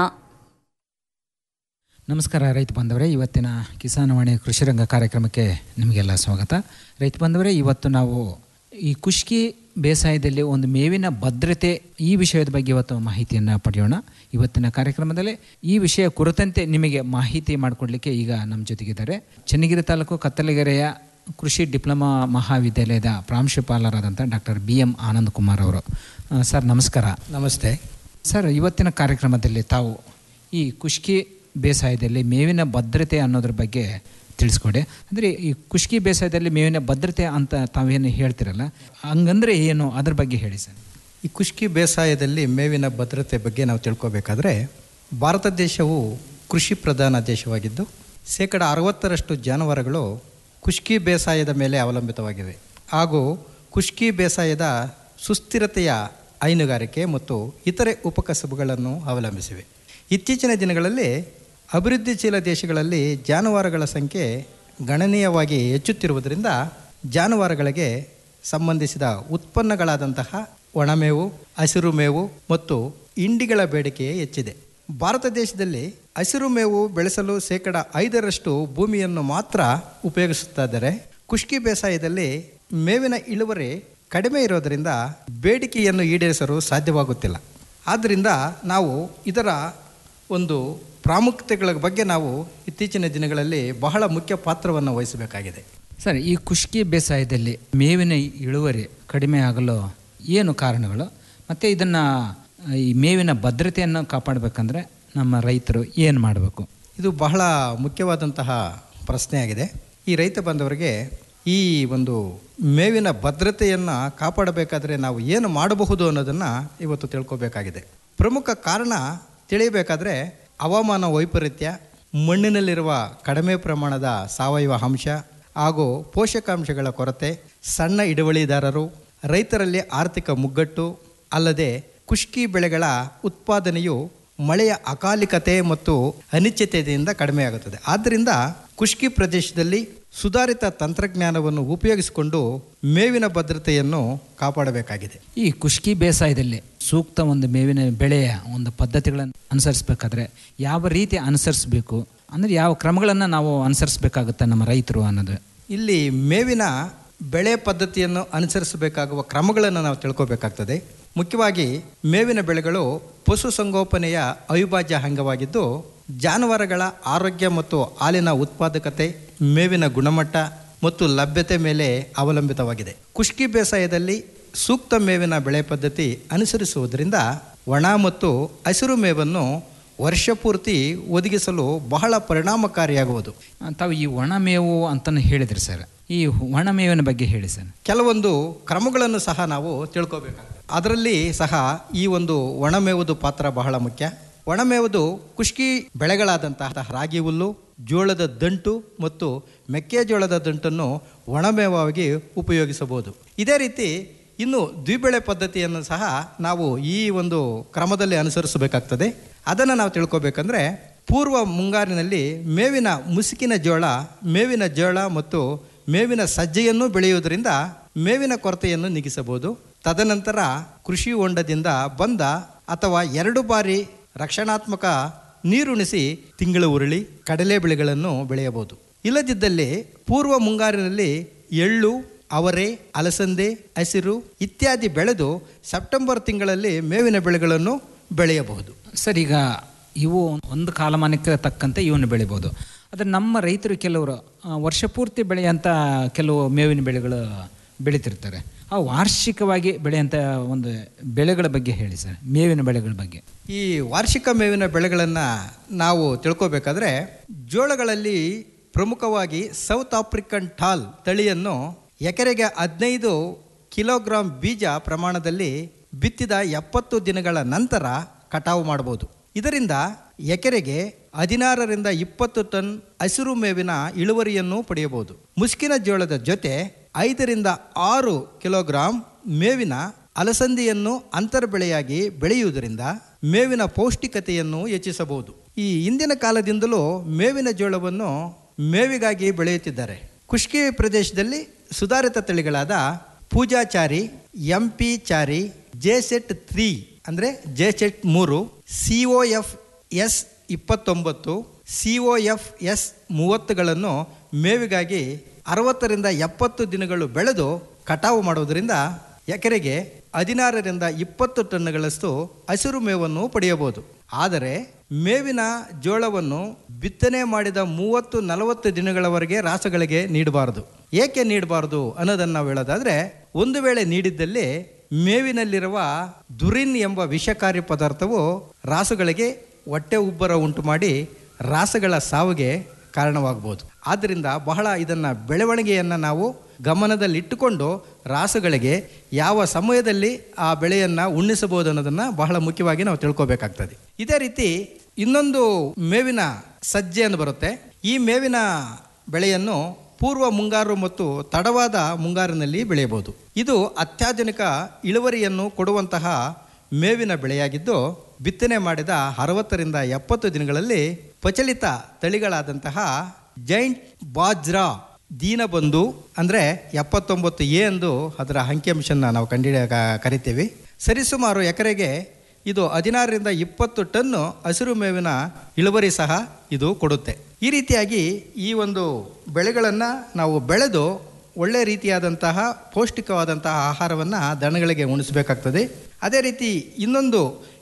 L: ನಮಸ್ಕಾರ ರೈತ ಬಾಂಧವರೇ ಇವತ್ತಿನ ಕಿಸಾನವಾಣಿ ಕೃಷಿರಂಗ ಕಾರ್ಯಕ್ರಮಕ್ಕೆ ನಿಮಗೆಲ್ಲ ಸ್ವಾಗತ ರೈತ ಬಾಂಧವರೇ ಇವತ್ತು ನಾವು ಈ ಕುಷ್ಕಿ ಬೇಸಾಯದಲ್ಲಿ ಒಂದು ಮೇವಿನ ಭದ್ರತೆ ಈ ವಿಷಯದ ಬಗ್ಗೆ ಇವತ್ತು ಮಾಹಿತಿಯನ್ನು ಪಡೆಯೋಣ ಇವತ್ತಿನ ಕಾರ್ಯಕ್ರಮದಲ್ಲಿ ಈ ವಿಷಯ ಕುರಿತಂತೆ ನಿಮಗೆ ಮಾಹಿತಿ ಮಾಡಿಕೊಡ್ಲಿಕ್ಕೆ ಈಗ ನಮ್ಮ ಜೊತೆಗಿದ್ದಾರೆ ಚನ್ನಗಿರಿ ತಾಲೂಕು ಕತ್ತಲಗೆರೆಯ ಕೃಷಿ ಡಿಪ್ಲೊಮಾ ಮಹಾವಿದ್ಯಾಲಯದ ಪ್ರಾಂಶುಪಾಲರಾದಂಥ doctor B M Anand Kumar ಅವರು ಆ, ಸರ್ ನಮಸ್ಕಾರ
M: ನಮಸ್ತೆ
L: ಸರ್ ಇವತ್ತಿನ ಕಾರ್ಯಕ್ರಮದಲ್ಲಿ ತಾವು ಈ ಕುಷ್ಕಿ ಬೇಸಾಯದಲ್ಲಿ ಮೇವಿನ ಭದ್ರತೆ ಅನ್ನೋದ್ರ ಬಗ್ಗೆ ತಿಳಿಸ್ಕೊಡಿ ಅಂದರೆ ಈ ಕುಷ್ಕಿ ಬೇಸಾಯದಲ್ಲಿ ಮೇವಿನ ಭದ್ರತೆ ಅಂತ ತಾವೇನು ಹೇಳ್ತಿರಲ್ಲ ಹಂಗಂದ್ರೆ ಏನು ಅದ್ರ ಬಗ್ಗೆ ಹೇಳಿ ಸರ್
M: ಈ ಕುಷ್ಕಿ ಬೇಸಾಯದಲ್ಲಿ ಮೇವಿನ ಭದ್ರತೆ ಬಗ್ಗೆ ನಾವು ತಿಳ್ಕೊಬೇಕಾದ್ರೆ ಭಾರತ ದೇಶವು ಕೃಷಿ ಪ್ರಧಾನ ದೇಶವಾಗಿದ್ದು ಶೇಕಡ ಅರವತ್ತರಷ್ಟು ಜಾನುವಾರುಗಳು ಕುಷ್ಕಿ ಬೇಸಾಯದ ಮೇಲೆ ಅವಲಂಬಿತವಾಗಿವೆ ಹಾಗೂ ಕುಷ್ಕಿ ಬೇಸಾಯದ ಸುಸ್ಥಿರತೆಯ ಹೈನುಗಾರಿಕೆ ಮತ್ತು ಇತರೆ ಉಪಕಸಬುಗಳನ್ನು ಅವಲಂಬಿಸಿವೆ ಇತ್ತೀಚಿನ ದಿನಗಳಲ್ಲಿ ಅಭಿವೃದ್ಧಿಶೀಲ ದೇಶಗಳಲ್ಲಿ ಜಾನುವಾರುಗಳ ಸಂಖ್ಯೆ ಗಣನೀಯವಾಗಿ ಹೆಚ್ಚುತ್ತಿರುವುದರಿಂದ ಜಾನುವಾರುಗಳಿಗೆ ಸಂಬಂಧಿಸಿದ ಉತ್ಪನ್ನಗಳಾದಂತಹ ಒಣಮೇವು ಹಸಿರು ಮೇವು ಮತ್ತು ಹಿಂಡಿಗಳ ಬೇಡಿಕೆ ಹೆಚ್ಚಿದೆ ಭಾರತ ದೇಶದಲ್ಲಿ ಹಸಿರು ಮೇವು ಬೆಳೆಸಲು ಶೇಕಡ ಐದರಷ್ಟು ಭೂಮಿಯನ್ನು ಮಾತ್ರ ಉಪಯೋಗಿಸುತ್ತಿದ್ದಾರೆ ಕುಷ್ಕಿ ಬೇಸಾಯದಲ್ಲಿ ಮೇವಿನ ಇಳುವರಿ ಕಡಿಮೆ ಇರೋದರಿಂದ ಬೇಡಿಕೆಯನ್ನು ಈಡೇರಿಸಲು ಸಾಧ್ಯವಾಗುತ್ತಿಲ್ಲ ಆದ್ದರಿಂದ ನಾವು ಇದರ ಒಂದು ಪ್ರಾಮುಖ್ಯತೆಗಳ ಬಗ್ಗೆ ನಾವು ಇತ್ತೀಚಿನ ದಿನಗಳಲ್ಲಿ ಬಹಳ ಮುಖ್ಯ ಪಾತ್ರವನ್ನು ವಹಿಸಬೇಕಾಗಿದೆ
L: ಸರ್ ಈ ಖುಷ್ಕಿ ಬೇಸಾಯದಲ್ಲಿ ಮೇವಿನ ಇಳುವರಿ ಕಡಿಮೆ ಆಗಲು ಏನು ಕಾರಣಗಳು ಮತ್ತು ಇದನ್ನು ಈ ಮೇವಿನ ಭದ್ರತೆಯನ್ನು ಕಾಪಾಡಬೇಕಂದ್ರೆ ನಮ್ಮ ರೈತರು ಏನು ಮಾಡಬೇಕು
M: ಇದು ಬಹಳ ಮುಖ್ಯವಾದಂತಹ ಪ್ರಶ್ನೆಯಾಗಿದೆ ಈ ರೈತ ಬಂದವರಿಗೆ ಈ ಒಂದು ಮೇವಿನ ಭದ್ರತೆಯನ್ನು ಕಾಪಾಡಬೇಕಾದ್ರೆ ನಾವು ಏನು ಮಾಡಬಹುದು ಅನ್ನೋದನ್ನು ಇವತ್ತು ತಿಳ್ಕೊಬೇಕಾಗಿದೆ ಪ್ರಮುಖ ಕಾರಣ ತಿಳಿಯಬೇಕಾದ್ರೆ ಹವಾಮಾನ ವೈಪರೀತ್ಯ ಮಣ್ಣಿನಲ್ಲಿರುವ ಕಡಿಮೆ ಪ್ರಮಾಣದ ಸಾವಯವ ಅಂಶ ಹಾಗೂ ಪೋಷಕಾಂಶಗಳ ಕೊರತೆ ಸಣ್ಣ ಹಿಡುವಳಿದಾರರು ರೈತರಲ್ಲಿ ಆರ್ಥಿಕ ಮುಗ್ಗಟ್ಟು ಅಲ್ಲದೆ ಖುಷ್ಕಿ ಬೆಳೆಗಳ ಉತ್ಪಾದನೆಯು ಮಳೆಯ ಅಕಾಲಿಕತೆ ಮತ್ತು ಅನಿಶ್ಚಿತತೆಯಿಂದ ಕಡಿಮೆಯಾಗುತ್ತದೆ ಆದ್ದರಿಂದ ಖುಷ್ಕಿ ಪ್ರದೇಶದಲ್ಲಿ ಸುಧಾರಿತ ತಂತ್ರಜ್ಞಾನವನ್ನು ಉಪಯೋಗಿಸಿಕೊಂಡು ಮೇವಿನ ಭದ್ರತೆಯನ್ನು ಕಾಪಾಡಬೇಕಾಗಿದೆ
L: ಈ ಖುಷ್ಕಿ ಬೇಸಾಯದಲ್ಲಿ ಸೂಕ್ತ ಒಂದು ಮೇವಿನ ಬೆಳೆಯ ಒಂದು ಪದ್ಧತಿಗಳನ್ನು ಅನುಸರಿಸಬೇಕಾದ್ರೆ ಯಾವ ರೀತಿ ಅನುಸರಿಸಬೇಕು ಅಂದರೆ ಯಾವ ಕ್ರಮಗಳನ್ನು ನಾವು ಅನುಸರಿಸಬೇಕಾಗುತ್ತೆ ನಮ್ಮ ರೈತರು ಅನ್ನೋದು
M: ಇಲ್ಲಿ ಮೇವಿನ ಬೆಳೆ ಪದ್ಧತಿಯನ್ನು ಅನುಸರಿಸಬೇಕಾಗುವ ಕ್ರಮಗಳನ್ನು ನಾವು ತಿಳ್ಕೋಬೇಕಾಗ್ತದೆ ಮುಖ್ಯವಾಗಿ ಮೇವಿನ ಬೆಳೆಗಳು ಪಶುಸಂಗೋಪನೆಯ ಅವಿಭಾಜ್ಯ ಅಂಗವಾಗಿದ್ದು ಜಾನುವಾರುಗಳ ಆರೋಗ್ಯ ಮತ್ತು ಹಾಲಿನ ಉತ್ಪಾದಕತೆ ಮೇವಿನ ಗುಣಮಟ್ಟ ಮತ್ತು ಲಭ್ಯತೆ ಮೇಲೆ ಅವಲಂಬಿತವಾಗಿದೆ ಖುಷ್ಕಿ ಬೇಸಾಯದಲ್ಲಿ ಸೂಕ್ತ ಮೇವಿನ ಬೆಳೆ ಪದ್ಧತಿ ಅನುಸರಿಸುವುದರಿಂದ ಒಣ ಮತ್ತು ಹಸಿರು ಮೇವನ್ನು ವರ್ಷ ಪೂರ್ತಿ ಒದಗಿಸಲು ಬಹಳ ಪರಿಣಾಮಕಾರಿಯಾಗುವುದು
L: ಆ, ತಾವು ಈ ಒಣ ಮೇವು ಅಂತಲೂ ಹೇಳಿದ್ರಿ ಸರ್ ಈ ಒಣ ಮೇವಿನ ಬಗ್ಗೆ ಹೇಳಿ ಸರ್
M: ಕೆಲವೊಂದು ಕ್ರಮಗಳನ್ನು ಸಹ ನಾವು ತಿಳ್ಕೋಬೇಕಾಗ್ತದೆ ಅದರಲ್ಲಿ ಸಹ ಈ ಒಂದು ಒಣಮೇವುದು ಪಾತ್ರ ಬಹಳ ಮುಖ್ಯ ಒಣಮೇವುದು ಖುಷ್ಕಿ ಬೆಳೆಗಳಾದಂತಹ ರಾಗಿ ಹುಲ್ಲು ಜೋಳದ ದಂಟು ಮತ್ತು ಮೆಕ್ಕೆಜೋಳದ ದಂಟನ್ನು ಒಣಮೇವಾಗಿ ಉಪಯೋಗಿಸಬಹುದು ಇದೇ ರೀತಿ ಇನ್ನು ದ್ವಿಬೆಳೆ ಪದ್ಧತಿಯನ್ನು ಸಹ ನಾವು ಈ ಒಂದು ಕ್ರಮದಲ್ಲಿ ಅನುಸರಿಸಬೇಕಾಗ್ತದೆ ಅದನ್ನು ನಾವು ತಿಳ್ಕೊಬೇಕಂದ್ರೆ ಪೂರ್ವ ಮುಂಗಾರಿನಲ್ಲಿ ಮೇವಿನ ಮುಸುಕಿನ ಜೋಳ ಮೇವಿನ ಜೋಳ ಮತ್ತು ಮೇವಿನ ಸಜ್ಜೆಯನ್ನು ಬೆಳೆಯುವುದರಿಂದ ಮೇವಿನ ಕೊರತೆಯನ್ನು ನೀಗಿಸಬಹುದು ತದನಂತರ ಕೃಷಿ ಹೊಂಡದಿಂದ ಬಂದ ಅಥವಾ ಎರಡು ಬಾರಿ ರಕ್ಷಣಾತ್ಮಕ ನೀರುಣಿಸಿ ತಿಂಗಳು ಉರುಳಿ ಕಡಲೆ ಬೆಳೆಗಳನ್ನು ಬೆಳೆಯಬಹುದು ಇಲ್ಲದಿದ್ದಲ್ಲಿ ಪೂರ್ವ ಮುಂಗಾರಿನಲ್ಲಿ ಎಳ್ಳು ಅವರೆ ಅಲಸಂದೆ ಹಸಿರು ಇತ್ಯಾದಿ ಬೆಳೆದು ಸೆಪ್ಟೆಂಬರ್ ತಿಂಗಳಲ್ಲಿ ಮೇವಿನ ಬೆಳೆಗಳನ್ನು ಬೆಳೆಯಬಹುದು
L: ಸರ್ ಈಗ ಇವು ಒಂದು ಕಾಲಮಾನಕ್ಕೆ ತಕ್ಕಂತೆ ಇವನ್ನು ಬೆಳಿಬೋದು ಆದರೆ ನಮ್ಮ ರೈತರು ಕೆಲವರು ಆ, ವರ್ಷ ಪೂರ್ತಿ ಬೆಳೆಯಂಥ ಕೆಲವು ಮೇವಿನ ಬೆಳೆಗಳು ಬೆಳೀತಿರ್ತಾರೆ ಆ ವಾರ್ಷಿಕವಾಗಿ ಬೆಳೆಯಂಥ ಒಂದು ಬೆಳೆಗಳ ಬಗ್ಗೆ ಹೇಳಿ ಸರ್ ಮೇವಿನ ಬೆಳೆಗಳ ಬಗ್ಗೆ
M: ಈ ವಾರ್ಷಿಕ ಮೇವಿನ ಬೆಳೆಗಳನ್ನು ನಾವು ತಿಳ್ಕೋಬೇಕಾದ್ರೆ ಜೋಳಗಳಲ್ಲಿ ಪ್ರಮುಖವಾಗಿ ಸೌತ್ ಆಫ್ರಿಕನ್ ಟಾಲ್ ತಳಿಯನ್ನು ಎಕರೆಗೆ ಹದಿನೈದು ಕಿಲೋಗ್ರಾಂ ಬೀಜ ಪ್ರಮಾಣದಲ್ಲಿ ಬಿತ್ತಿದ ಎಪ್ಪತ್ತು ದಿನಗಳ ನಂತರ ಕಟಾವು ಮಾಡಬಹುದು ಇದರಿಂದ ಎಕರೆಗೆ ಹದಿನಾರರಿಂದ ಇಪ್ಪತ್ತು ಟನ್ ಹಸಿರು ಮೇವಿನ ಇಳುವರಿಯನ್ನು ಪಡೆಯಬಹುದು ಮುಸ್ಕಿನ ಜೋಳದ ಜೊತೆ ಐದರಿಂದ ಆರು ಕಿಲೋಗ್ರಾಂ ಮೇವಿನ ಅಲಸಂದಿಯನ್ನು ಅಂತರ್ ಬೆಳೆಯಾಗಿ ಬೆಳೆಯುವುದರಿಂದ ಮೇವಿನ ಪೌಷ್ಟಿಕತೆಯನ್ನು ಹೆಚ್ಚಿಸಬಹುದು ಈ ಹಿಂದಿನ ಕಾಲದಿಂದಲೂ ಮೇವಿನ ಜೋಳವನ್ನು ಮೇವಿಗಾಗಿ ಬೆಳೆಯುತ್ತಿದ್ದಾರೆ ಖುಷ್ಕಿ ಪ್ರದೇಶದಲ್ಲಿ ಸುಧಾರಿತ ತಳಿಗಳಾದ ಪೂಜಾಚಾರಿ M P Chari J set three ಅಂದರೆ ಜೆ ಸೆಟ್ ಮೂರು ಸಿ ಒ ಎಫ್ ಎಸ್ ಇಪ್ಪತ್ತೊಂಬತ್ತು ಸಿ ಒ ಎಫ್ ಎಸ್ ಮೂವತ್ತುಗಳನ್ನು ಮೇವಿಗಾಗಿ ಅರವತ್ತರಿಂದ ಎಪ್ಪತ್ತು ದಿನಗಳು ಬೆಳೆದು ಕಟಾವು ಮಾಡುವುದರಿಂದ ಎಕರೆಗೆ ಹದಿನಾರರಿಂದ ಇಪ್ಪತ್ತು ಟನ್ನುಗಳಷ್ಟು ಹಸಿರು ಮೇವನ್ನು ಪಡೆಯಬಹುದು ಆದರೆ ಮೇವಿನ ಜೋಳವನ್ನು ಬಿತ್ತನೆ ಮಾಡಿದ ಮೂವತ್ತು ನಲವತ್ತು ದಿನಗಳವರೆಗೆ ರಾಸಗಳಿಗೆ ನೀಡಬಾರದು ಏಕೆ ನೀಡಬಾರದು ಅನ್ನೋದನ್ನು ನಾವು ಹೇಳೋದಾದರೆ ಒಂದು ವೇಳೆ ನೀಡಿದ್ದಲ್ಲಿ ಮೇವಿನಲ್ಲಿರುವ ದುರಿನ್ ಎಂಬ ವಿಷಕಾರಿ ಪದಾರ್ಥವು ರಾಸುಗಳಿಗೆ ಹೊಟ್ಟೆ ಉಬ್ಬರ ಉಂಟು ಮಾಡಿ ರಾಸಗಳ ಸಾವಿಗೆ ಕಾರಣವಾಗಬಹುದು ಆದ್ದರಿಂದ ಬಹಳ ಇದನ್ನು ಬೆಳವಣಿಗೆಯನ್ನು ನಾವು ಗಮನದಲ್ಲಿಟ್ಟುಕೊಂಡು ರಾಸುಗಳಿಗೆ ಯಾವ ಸಮಯದಲ್ಲಿ ಆ ಬೆಳೆಯನ್ನು ಉಣ್ಣಿಸಬಹುದು ಅನ್ನೋದನ್ನು ಬಹಳ ಮುಖ್ಯವಾಗಿ ನಾವು ತಿಳ್ಕೊಬೇಕಾಗ್ತದೆ ಇದೇ ರೀತಿ ಇನ್ನೊಂದು ಮೇವಿನ ಸಜ್ಜೆ ಎಂದು ಬರುತ್ತೆ ಈ ಮೇವಿನ ಬೆಳೆಯನ್ನು ಪೂರ್ವ ಮುಂಗಾರು ಮತ್ತು ತಡವಾದ ಮುಂಗಾರಿನಲ್ಲಿ ಬೆಳೆಯಬಹುದು ಇದು ಅತ್ಯಾಧುನಿಕ ಇಳುವರಿಯನ್ನು ಕೊಡುವಂತಹ ಮೇವಿನ ಬೆಳೆಯಾಗಿದ್ದು ಬಿತ್ತನೆ ಮಾಡಿದ ಅರವತ್ತರಿಂದ ಎಪ್ಪತ್ತು ದಿನಗಳಲ್ಲಿ ಪ್ರಚಲಿತ ತಳಿಗಳಾದಂತಹ ಜೈಂಟ್ ಬಾಜ್ರಾ ದೀನಬಂಧು ಅಂದರೆ ಎಪ್ಪತ್ತೊಂಬತ್ತು ಎ ಎಂದು ಅದರ ಅಂಕಿಅಂಶನ ನಾವು ಕಂಡಿಡ ಕರಿತೀವಿ ಸರಿಸುಮಾರು ಎಕರೆಗೆ ಇದು ಹದಿನಾರರಿಂದ ಇಪ್ಪತ್ತು ಟನ್ನು ಹಸಿರು ಮೇವಿನ ಇಳುವರಿ ಸಹ ಇದು ಕೊಡುತ್ತೆ ಈ ರೀತಿಯಾಗಿ ಈ ಒಂದು ಬೆಳೆಗಳನ್ನು ನಾವು ಬೆಳೆದು ಒಳ್ಳೆ ರೀತಿಯಾದಂತಹ ಪೌಷ್ಟಿಕವಾದಂತಹ ಆಹಾರವನ್ನು ದನಗಳಿಗೆ ಉಣಿಸಬೇಕಾಗ್ತದೆ ಅದೇ ರೀತಿ ಇನ್ನೊಂದು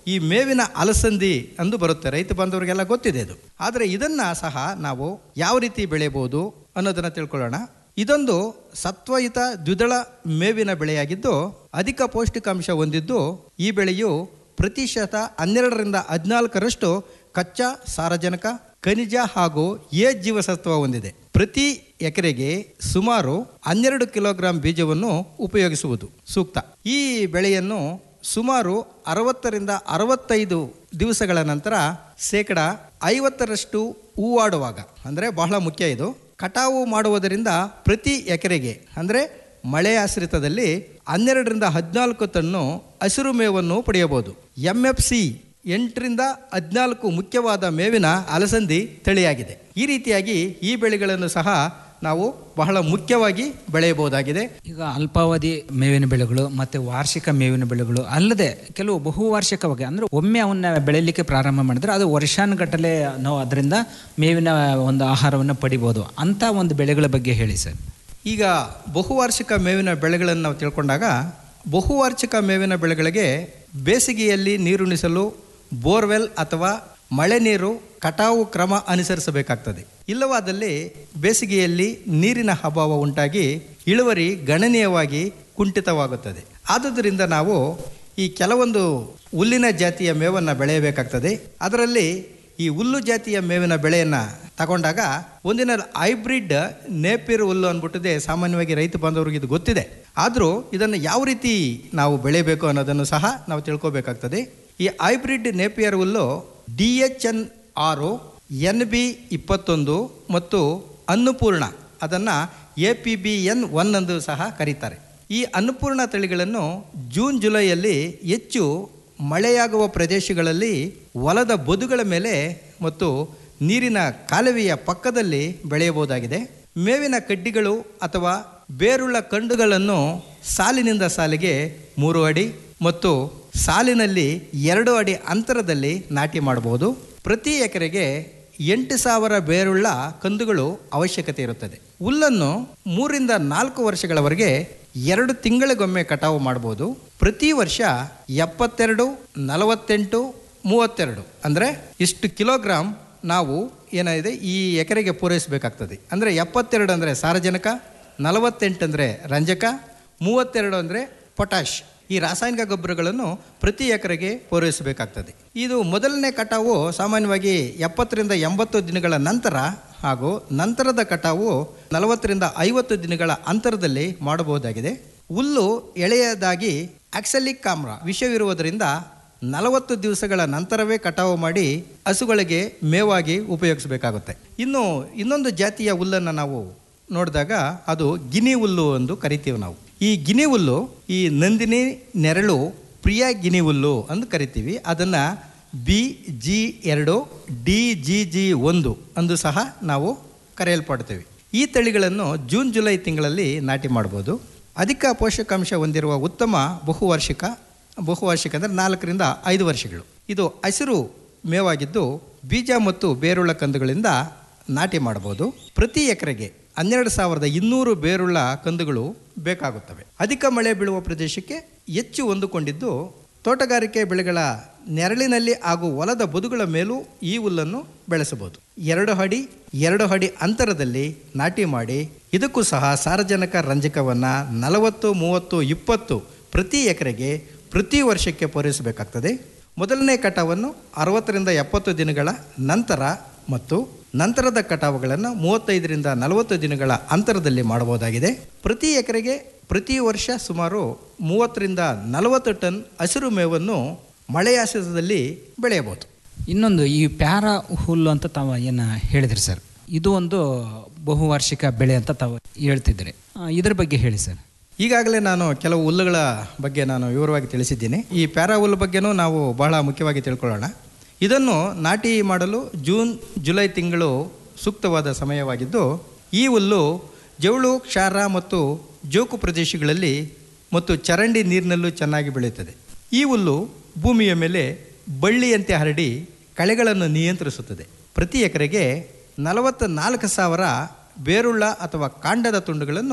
M: ಈ ಮೇವಿನ ಅಲಸಂದಿ ಅಂದು ಬರುತ್ತೆ ರೈತ ಬಾಂಧವರಿಗೆಲ್ಲ ಗೊತ್ತಿದೆ ಇದು ಆದರೆ ಇದನ್ನ ಸಹ ನಾವು ಯಾವ ರೀತಿ ಬೆಳೆಯಬಹುದು ಅನ್ನೋದನ್ನ ತಿಳ್ಕೊಳ್ಳೋಣ ಇದೊಂದು ಸತ್ವಯುತ ದ್ವಿದಳ ಮೇವಿನ ಬೆಳೆಯಾಗಿದ್ದು ಅಧಿಕ ಪೌಷ್ಟಿಕಾಂಶ ಹೊಂದಿದ್ದು ಈ ಬೆಳೆಯು ಪ್ರತಿಶತ ಹನ್ನೆರಡರಿಂದ ಹದಿನಾಲ್ಕರಷ್ಟು ಕಚ್ಚಾ ಸಾರಜನಕ ಖನಿಜ ಹಾಗೂ ಎ ಜೀವಸತ್ವ ಹೊಂದಿದೆ ಪ್ರತಿ ಎಕರೆಗೆ ಸುಮಾರು ಹನ್ನೆರಡು ಕಿಲೋಗ್ರಾಂ ಬೀಜವನ್ನು ಉಪಯೋಗಿಸುವುದು ಸೂಕ್ತ ಈ ಬೆಳೆಯನ್ನು ಸುಮಾರು ಅರವತ್ತರಿಂದ ಅರವತ್ತೈದು ದಿವಸಗಳ ನಂತರ ಶೇಕಡ ಐವತ್ತರಷ್ಟು ಹೂವಾಡುವಾಗ ಅಂದರೆ ಬಹಳ ಮುಖ್ಯ ಇದು ಕಟಾವು ಮಾಡುವುದರಿಂದ ಪ್ರತಿ ಎಕರೆಗೆ ಅಂದರೆ ಮಳೆ ಆಶ್ರಿತದಲ್ಲಿ ಹನ್ನೆರಡರಿಂದ ಹದಿನಾಲ್ಕು ಟನ್ನು ಹಸಿರು ಮೇವನ್ನು ಪಡೆಯಬಹುದು ಎಂ ಎಫ್ ಸಿ ಎಂಟರಿಂದ ಹದಿನಾಲ್ಕು ಮುಖ್ಯವಾದ ಮೇವಿನ ಅಲಸಂದಿ ತಳಿಯಾಗಿದೆ ಈ ರೀತಿಯಾಗಿ ಈ ಬೆಳೆಗಳನ್ನು ಸಹ ನಾವು ಬಹಳ ಮುಖ್ಯವಾಗಿ ಬೆಳೆಯಬಹುದಾಗಿದೆ
L: ಈಗ ಅಲ್ಪಾವಧಿ ಮೇವಿನ ಬೆಳೆಗಳು ಮತ್ತು ವಾರ್ಷಿಕ ಮೇವಿನ ಬೆಳೆಗಳು ಅಲ್ಲದೆ ಕೆಲವು ಬಹುವಾರ್ಷಿಕವಾಗಿ ಅಂದರೆ ಒಮ್ಮೆ ಅವನ್ನ ಬೆಳೆಯಲಿಕ್ಕೆ ಪ್ರಾರಂಭ ಮಾಡಿದ್ರೆ ಅದು ವರ್ಷಾನುಗಟ್ಟಲೆ ನಾವು ಅದರಿಂದ ಮೇವಿನ ಒಂದು ಆಹಾರವನ್ನು ಪಡಿಬೋದು ಅಂಥ ಒಂದು ಬೆಳೆಗಳ ಬಗ್ಗೆ ಹೇಳಿ ಸರ್
M: ಈಗ ಬಹುವಾರ್ಷಿಕ ಮೇವಿನ ಬೆಳೆಗಳನ್ನು ನಾವು ತಿಳ್ಕೊಂಡಾಗ ಬಹುವಾರ್ಷಿಕ ಮೇವಿನ ಬೆಳೆಗಳಿಗೆ ಬೇಸಿಗೆಯಲ್ಲಿ ನೀರುಣಿಸಲು ಬೋರ್ವೆಲ್ ಅಥವಾ ಮಳೆ ನೀರು ಕಟಾವು ಕ್ರಮ ಅನುಸರಿಸಬೇಕಾಗ್ತದೆ ಇಲ್ಲವಾದಲ್ಲಿ ಬೇಸಿಗೆಯಲ್ಲಿ ನೀರಿನ ಅಭಾವ ಉಂಟಾಗಿ ಇಳುವರಿ ಗಣನೀಯವಾಗಿ ಕುಂಠಿತವಾಗುತ್ತದೆ ಆದುದರಿಂದ ನಾವು ಈ ಕೆಲವೊಂದು ಹುಲ್ಲಿನ ಜಾತಿಯ ಮೇವನ್ನು ಬೆಳೆಯಬೇಕಾಗ್ತದೆ ಅದರಲ್ಲಿ ಈ ಹುಲ್ಲು ಜಾತಿಯ ಮೇವಿನ ಬೆಳೆಯನ್ನು ತಗೊಂಡಾಗ ಒಂದಿನ ಹೈಬ್ರಿಡ್ ನೇಪಿರ್ ಹುಲ್ಲು ಅಂದ್ಬಿಟ್ಟಿದೆ ಸಾಮಾನ್ಯವಾಗಿ ರೈತ ಬಾಂಧವರಿಗೆ ಇದು ಗೊತ್ತಿದೆ ಆದರೂ ಇದನ್ನು ಯಾವ ರೀತಿ ನಾವು ಬೆಳೆಯಬೇಕು ಅನ್ನೋದನ್ನು ಸಹ ನಾವು ತಿಳ್ಕೊಬೇಕಾಗ್ತದೆ ಈ ಹೈಬ್ರಿಡ್ ನೇಪಿಯರ್ ಹುಲ್ಲು ಡಿ ಎಚ್ ಎನ್ ಆರು ಎನ್ ಬಿ ಇಪ್ಪತ್ತೊಂದು ಮತ್ತು ಅನ್ನಪೂರ್ಣ ಅದನ್ನು A P B N one ಎಂದು ಸಹ ಕರೀತಾರೆ ಈ ಅನ್ನಪೂರ್ಣ ತಳಿಗಳನ್ನು ಜೂನ್ ಜುಲೈಯಲ್ಲಿ ಹೆಚ್ಚು ಮಳೆಯಾಗುವ ಪ್ರದೇಶಗಳಲ್ಲಿ ಹೊಲದ ಬದುಗಳ ಮೇಲೆ ಮತ್ತು ನೀರಿನ ಕಾಲುವೆಯ ಪಕ್ಕದಲ್ಲಿ ಬೆಳೆಯಬಹುದಾಗಿದೆ ಮೇವಿನ ಕಡ್ಡಿಗಳು ಅಥವಾ ಬೇರುಳ್ಳ ಕಂಡುಗಳನ್ನು ಸಾಲಿನಿಂದ ಸಾಲಿಗೆ ಮೂರು ಅಡಿ ಮತ್ತು ಸಾಲಿನಲ್ಲಿ ಎರಡು ಅಡಿ ಅಂತರದಲ್ಲಿ ನಾಟಿ ಮಾಡಬಹುದು ಪ್ರತಿ ಎಕರೆಗೆ ಎಂಟು ಸಾವಿರ ಬೇರುಳ್ಳ ಕಂದುಗಳು ಅವಶ್ಯಕತೆ ಇರುತ್ತದೆ ಹುಲ್ಲನ್ನು ಮೂರಿಂದ ನಾಲ್ಕು ವರ್ಷಗಳವರೆಗೆ ಎರಡು ತಿಂಗಳಿಗೊಮ್ಮೆ ಕಟಾವು ಮಾಡಬಹುದು ಪ್ರತಿ ವರ್ಷ ಎಪ್ಪತ್ತೆರಡು ನಲವತ್ತೆಂಟು ಮೂವತ್ತೆರಡು ಅಂದರೆ ಇಷ್ಟು ಕಿಲೋಗ್ರಾಮ್ ನಾವು ಏನಿದೆ ಈ ಎಕರೆಗೆ ಪೂರೈಸಬೇಕಾಗ್ತದೆ ಅಂದರೆ ಎಪ್ಪತ್ತೆರಡು ಅಂದರೆ ಸಾರಜನಕ ನಲವತ್ತೆಂಟು ಅಂದರೆ ರಂಜಕ ಮೂವತ್ತೆರಡು ಅಂದರೆ ಪೊಟ್ಯಾಶ್ ಈ ರಾಸಾಯನಿಕ ಗೊಬ್ಬರಗಳನ್ನು ಪ್ರತಿ ಎಕರೆಗೆ ಪೂರೈಸಬೇಕಾಗ್ತದೆ ಇದು ಮೊದಲನೇ ಕಟಾವು ಸಾಮಾನ್ಯವಾಗಿ ಎಪ್ಪತ್ತರಿಂದ ಎಂಬತ್ತು ದಿನಗಳ ನಂತರ ಹಾಗೂ ನಂತರದ ಕಟಾವು ನಲವತ್ತರಿಂದ ಐವತ್ತು ದಿನಗಳ ಅಂತರದಲ್ಲಿ ಮಾಡಬಹುದಾಗಿದೆ ಹುಲ್ಲು ಎಳೆಯದಾಗಿ ಆಕ್ಸಲಿಕ್ ಆಮ್ಲ ವಿಷವಿರುವುದರಿಂದ ನಲವತ್ತು ದಿವಸಗಳ ನಂತರವೇ ಕಟಾವು ಮಾಡಿ ಹಸುಗಳಿಗೆ ಮೇವಾಗಿ ಉಪಯೋಗಿಸಬೇಕಾಗುತ್ತೆ ಇನ್ನು ಇನ್ನೊಂದು ಜಾತಿಯ ಹುಲ್ಲನ್ನು ನಾವು ನೋಡಿದಾಗ ಅದು ಗಿನಿ ಹುಲ್ಲು ಎಂದು ಕರಿತೀವಿ ನಾವು ಈ ಗಿನಿ ಹುಲ್ಲು ಈ ನಂದಿನಿ ನೆರಳು ಪ್ರಿಯ ಗಿನಿ ಹುಲ್ಲು ಎಂದು ಕರಿತೀವಿ ಅದನ್ನು ಬಿ ಜಿ ಎರಡು ಡಿ ಜಿ ಜಿ ಒಂದು ಎಂದು ಸಹ ನಾವು ಕರೆಯಲ್ಪಡ್ತೇವೆ ಈ ತಳಿಗಳನ್ನು ಜೂನ್ ಜುಲೈ ತಿಂಗಳಲ್ಲಿ ನಾಟಿ ಮಾಡ್ಬೋದು ಅಧಿಕ ಪೋಷಕಾಂಶ ಹೊಂದಿರುವ ಉತ್ತಮ ಬಹುವಾರ್ಷಿಕ ಬಹುವಾರ್ಷಿಕ ಅಂದರೆ ನಾಲ್ಕರಿಂದ ಐದು ವರ್ಷಗಳು ಇದು ಹಸಿರು ಮೇವಾಗಿದ್ದು ಬೀಜ ಮತ್ತು ಬೇರುಳ್ಳ ಕಂದುಗಳಿಂದ ನಾಟಿ ಮಾಡಬಹುದು ಪ್ರತಿ ಎಕರೆಗೆ ಹನ್ನೆರಡು ಸಾವಿರದ ಇನ್ನೂರು ಬೇರುಳ್ಳ ಕಂದುಗಳು ಬೇಕಾಗುತ್ತವೆ ಅಧಿಕ ಮಳೆ ಬೀಳುವ ಪ್ರದೇಶಕ್ಕೆ ಹೆಚ್ಚು ಹೊಂದಿಕೊಂಡಿದ್ದು ತೋಟಗಾರಿಕೆ ಬೆಳೆಗಳ ನೆರಳಿನಲ್ಲಿ ಹಾಗೂ ಹೊಲದ ಬದುಗಳ ಮೇಲೂ ಈ ಹುಲ್ಲನ್ನು ಬೆಳೆಸಬಹುದು ಎರಡು ಅಡಿ ಎರಡು ಅಡಿ ಅಂತರದಲ್ಲಿ ನಾಟಿ ಮಾಡಿ ಇದಕ್ಕೂ ಸಹ ಸಾರಜನಕ ರಂಜಕವನ್ನು ನಲವತ್ತು ಮೂವತ್ತು ಇಪ್ಪತ್ತು ಪ್ರತಿ ಎಕರೆಗೆ ಪ್ರತಿ ವರ್ಷಕ್ಕೆ ಪೂರೈಸಬೇಕಾಗ್ತದೆ ಮೊದಲನೇ ಕಟಾವನ್ನು ಅರವತ್ತರಿಂದ ಎಪ್ಪತ್ತು ದಿನಗಳ ನಂತರ ಮತ್ತು ನಂತರದ ಕಟಾವುಗಳನ್ನು ಮೂವತ್ತೈದರಿಂದ ನಲವತ್ತು ದಿನಗಳ ಅಂತರದಲ್ಲಿ ಮಾಡಬಹುದಾಗಿದೆ ಪ್ರತಿ ಎಕರೆಗೆ ಪ್ರತಿ ವರ್ಷ ಸುಮಾರು ಮೂವತ್ತರಿಂದ ನಲವತ್ತು ಟನ್ ಹಸಿರು ಮೇವನ್ನು ಮಳೆಯಾಶ್ರಿತದಲ್ಲಿ ಬೆಳೆಯಬಹುದು
L: ಇನ್ನೊಂದು ಈ ಪ್ಯಾರ ಹುಲ್ಲು ಅಂತ ತಾವು ಏನು ಹೇಳಿದ್ರಿ ಸರ್ ಇದು ಒಂದು ಬಹುವಾರ್ಷಿಕ ಬೆಳೆ ಅಂತ ತಾವು ಹೇಳ್ತಿದ್ರಿ ಆ, ಇದ್ರ ಬಗ್ಗೆ ಹೇಳಿ ಸರ್
M: ಈಗಾಗಲೇ ನಾನು ಕೆಲವು ಹುಲ್ಲುಗಳ ಬಗ್ಗೆ ನಾನು ವಿವರವಾಗಿ ತಿಳಿಸಿದ್ದೀನಿ ಈ ಪ್ಯಾರಾ ಹುಲ್ಲು ಬಗ್ಗೆನೂ ನಾವು ಬಹಳ ಮುಖ್ಯವಾಗಿ ತಿಳ್ಕೊಳ್ಳೋಣ ಇದನ್ನು ನಾಟಿ ಮಾಡಲು ಜೂನ್ ಜುಲೈ ತಿಂಗಳು ಸೂಕ್ತವಾದ ಸಮಯವಾಗಿದ್ದು ಈ ಹುಲ್ಲು ಜವಳು ಕ್ಷಾರ ಮತ್ತು ಜೋಕು ಪ್ರದೇಶಗಳಲ್ಲಿ ಮತ್ತು ಚರಂಡಿ ನೀರಿನಲ್ಲೂ ಚೆನ್ನಾಗಿ ಬೆಳೆಯುತ್ತದೆ ಈ ಹುಲ್ಲು ಭೂಮಿಯ ಮೇಲೆ ಬಳ್ಳಿಯಂತೆ ಹರಡಿ ಕಳೆಗಳನ್ನು ನಿಯಂತ್ರಿಸುತ್ತದೆ ಪ್ರತಿ ಎಕರೆಗೆ ನಲವತ್ತ ನಾಲ್ಕು ಸಾವಿರ ಬೇರುಳ್ಳ ಅಥವಾ ಕಾಂಡದ ತುಂಡುಗಳನ್ನು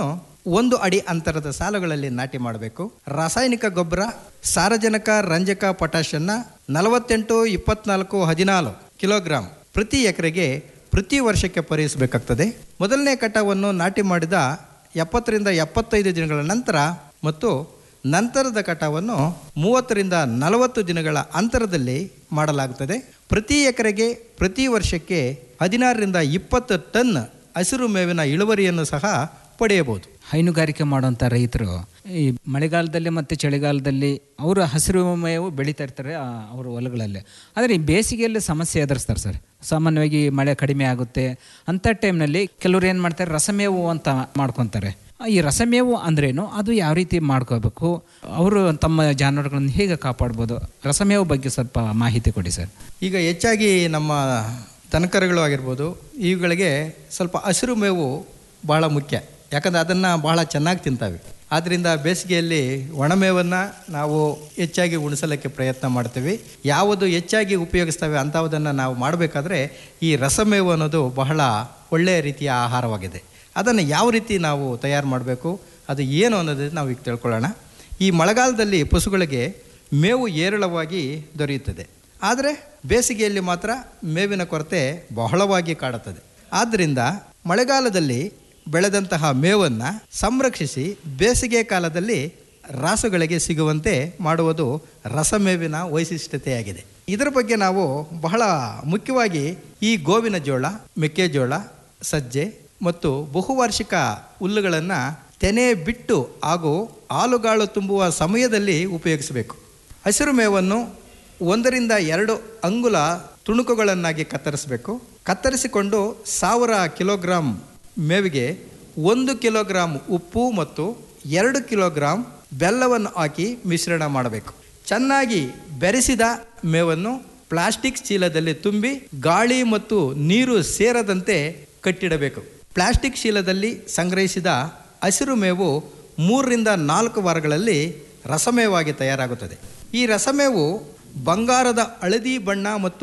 M: ಒಂದು ಅಡಿ ಅಂತರದ ಸಾಲುಗಳಲ್ಲಿ ನಾಟಿ ಮಾಡಬೇಕು ರಾಸಾಯನಿಕ ಗೊಬ್ಬರ ಸಾರಜನಕ ರಂಜಕ ಪೊಟ್ಯಾಷನ್ನ ನಲವತ್ತೆಂಟು ಇಪ್ಪತ್ನಾಲ್ಕು ಹದಿನಾಲು ಕಿಲೋಗ್ರಾಂ ಪ್ರತಿ ಎಕರೆಗೆ ಪ್ರತಿ ವರ್ಷಕ್ಕೆ ಪೂರೈಸಬೇಕಾಗ್ತದೆ ಮೊದಲನೇ ಕಟಾವನ್ನು ನಾಟಿ ಮಾಡಿದ ಎಪ್ಪತ್ತರಿಂದ ಎಪ್ಪತ್ತೈದು ದಿನಗಳ ನಂತರ ಮತ್ತು ನಂತರದ ಕಟಾವನ್ನು ಮೂವತ್ತರಿಂದ ನಲವತ್ತು ದಿನಗಳ ಅಂತರದಲ್ಲಿ ಮಾಡಲಾಗುತ್ತದೆ ಪ್ರತಿ ಎಕರೆಗೆ ಪ್ರತಿ ವರ್ಷಕ್ಕೆ ಹದಿನಾರರಿಂದ ಇಪ್ಪತ್ತು ಟನ್ ಹಸಿರು ಮೇವಿನ ಇಳುವರಿಯನ್ನು ಸಹ ಪಡೆಯಬಹುದು
L: ಹೈನುಗಾರಿಕೆ ಮಾಡುವಂಥ ರೈತರು ಈ ಮಳೆಗಾಲದಲ್ಲಿ ಮತ್ತು ಚಳಿಗಾಲದಲ್ಲಿ ಅವರು ಹಸಿರು ಮೇವು ಬೆಳೀತಾ ಇರ್ತಾರೆ ಆ, ಅವ್ರ ಹೊಲಗಳಲ್ಲಿ ಆದರೆ ಈ ಬೇಸಿಗೆಯಲ್ಲಿ ಸಮಸ್ಯೆ ಎದುರಿಸ್ತಾರೆ ಸರ್ ಸಾಮಾನ್ಯವಾಗಿ ಮಳೆ ಕಡಿಮೆ ಆಗುತ್ತೆ ಅಂಥ ಟೈಮ್ನಲ್ಲಿ ಕೆಲವರು ಏನು ಮಾಡ್ತಾರೆ ರಸಮೇವು ಅಂತ ಮಾಡ್ಕೊತಾರೆ ಈ ರಸಮೇವು ಅಂದ್ರೇನು ಅದು ಯಾವ ರೀತಿ ಮಾಡ್ಕೋಬೇಕು ಅವರು ತಮ್ಮ ಜಾನುವಾರುಗಳನ್ನು ಹೇಗೆ ಕಾಪಾಡ್ಬೋದು ರಸಮೇವು ಬಗ್ಗೆ ಸ್ವಲ್ಪ ಮಾಹಿತಿ ಕೊಡಿ ಸರ್
M: ಈಗ ಹೆಚ್ಚಾಗಿ ನಮ್ಮ ದನಕರುಗಳು ಆಗಿರ್ಬೋದು ಇವುಗಳಿಗೆ ಸ್ವಲ್ಪ ಹಸಿರು ಮೇವು ಬಹಳ ಮುಖ್ಯ ಯಾಕಂದರೆ ಅದನ್ನು ಬಹಳ ಚೆನ್ನಾಗಿ ತಿಂತಾವೆ ಆದ್ದರಿಂದ ಬೇಸಿಗೆಯಲ್ಲಿ ಒಣಮೇವನ್ನು ನಾವು ಹೆಚ್ಚಾಗಿ ಉಣಿಸಲಿಕ್ಕೆ ಪ್ರಯತ್ನ ಮಾಡ್ತೀವಿ ಯಾವುದು ಹೆಚ್ಚಾಗಿ ಉಪಯೋಗಿಸ್ತವೆ ಅಂಥವುದನ್ನು ನಾವು ಮಾಡಬೇಕಾದ್ರೆ ಈ ರಸಮೇವು ಅನ್ನೋದು ಬಹಳ ಒಳ್ಳೆಯ ರೀತಿಯ ಆಹಾರವಾಗಿದೆ ಅದನ್ನು ಯಾವ ರೀತಿ ನಾವು ತಯಾರು ಮಾಡಬೇಕು ಅದು ಏನು ಅನ್ನೋದು ನಾವು ಈಗ ತಿಳ್ಕೊಳ್ಳೋಣ ಈ ಮಳೆಗಾಲದಲ್ಲಿ ಪಶುಗಳಿಗೆ ಮೇವು ಏರಳವಾಗಿ ದೊರೆಯುತ್ತದೆ ಆದರೆ ಬೇಸಿಗೆಯಲ್ಲಿ ಮಾತ್ರ ಮೇವಿನ ಕೊರತೆ ಬಹಳವಾಗಿ ಕಾಡುತ್ತದೆ ಆದ್ದರಿಂದ ಮಳೆಗಾಲದಲ್ಲಿ ಬೆಳೆದಂತಹ ಮೇವನ್ನು ಸಂರಕ್ಷಿಸಿ ಬೇಸಿಗೆ ಕಾಲದಲ್ಲಿ ರಾಸುಗಳಿಗೆ ಸಿಗುವಂತೆ ಮಾಡುವುದು ರಸಮೇವಿನ ವೈಶಿಷ್ಟ್ಯತೆಯಾಗಿದೆ ಇದರ ಬಗ್ಗೆ ನಾವು ಬಹಳ ಮುಖ್ಯವಾಗಿ ಈ ಗೋವಿನ ಜೋಳ ಮೆಕ್ಕೆಜೋಳ ಸಜ್ಜೆ ಮತ್ತು ಬಹುವಾರ್ಷಿಕ ಹುಲ್ಲುಗಳನ್ನು ತೆನೆ ಬಿಟ್ಟು ಹಾಗೂ ಹಾಲುಗಾಳು ತುಂಬುವ ಸಮಯದಲ್ಲಿ ಉಪಯೋಗಿಸಬೇಕು ಹಸಿರು ಮೇವನ್ನು ಒಂದರಿಂದ ಎರಡು ಅಂಗುಲ ತುಣುಕುಗಳನ್ನಾಗಿ ಕತ್ತರಿಸಬೇಕು ಕತ್ತರಿಸಿಕೊಂಡು ಸಾವಿರ ಕಿಲೋಗ್ರಾಂ ಮೇವಿಗೆ ಒಂದು ಕಿಲೋಗ್ರಾಂ ಉಪ್ಪು ಮತ್ತು ಎರಡು ಕಿಲೋಗ್ರಾಂ ಬೆಲ್ಲವನ್ನು ಹಾಕಿ ಮಿಶ್ರಣ ಮಾಡಬೇಕು ಚೆನ್ನಾಗಿ ಬೆರೆಸಿದ ಮೇವನ್ನು ಪ್ಲಾಸ್ಟಿಕ್ ಚೀಲದಲ್ಲಿ ತುಂಬಿ ಗಾಳಿ ಮತ್ತು ನೀರು ಸೇರದಂತೆ ಕಟ್ಟಿಡಬೇಕು ಪ್ಲಾಸ್ಟಿಕ್ ಚೀಲದಲ್ಲಿ ಸಂಗ್ರಹಿಸಿದ ಹಸಿರು ಮೇವು ಮೂರರಿಂದ ನಾಲ್ಕು ವಾರಗಳಲ್ಲಿ ರಸಮೇವಾಗಿ ತಯಾರಾಗುತ್ತದೆ ಈ ರಸಮೇವು ಬಂಗಾರದ ಹಳದಿ ಬಣ್ಣ ಮತ್ತು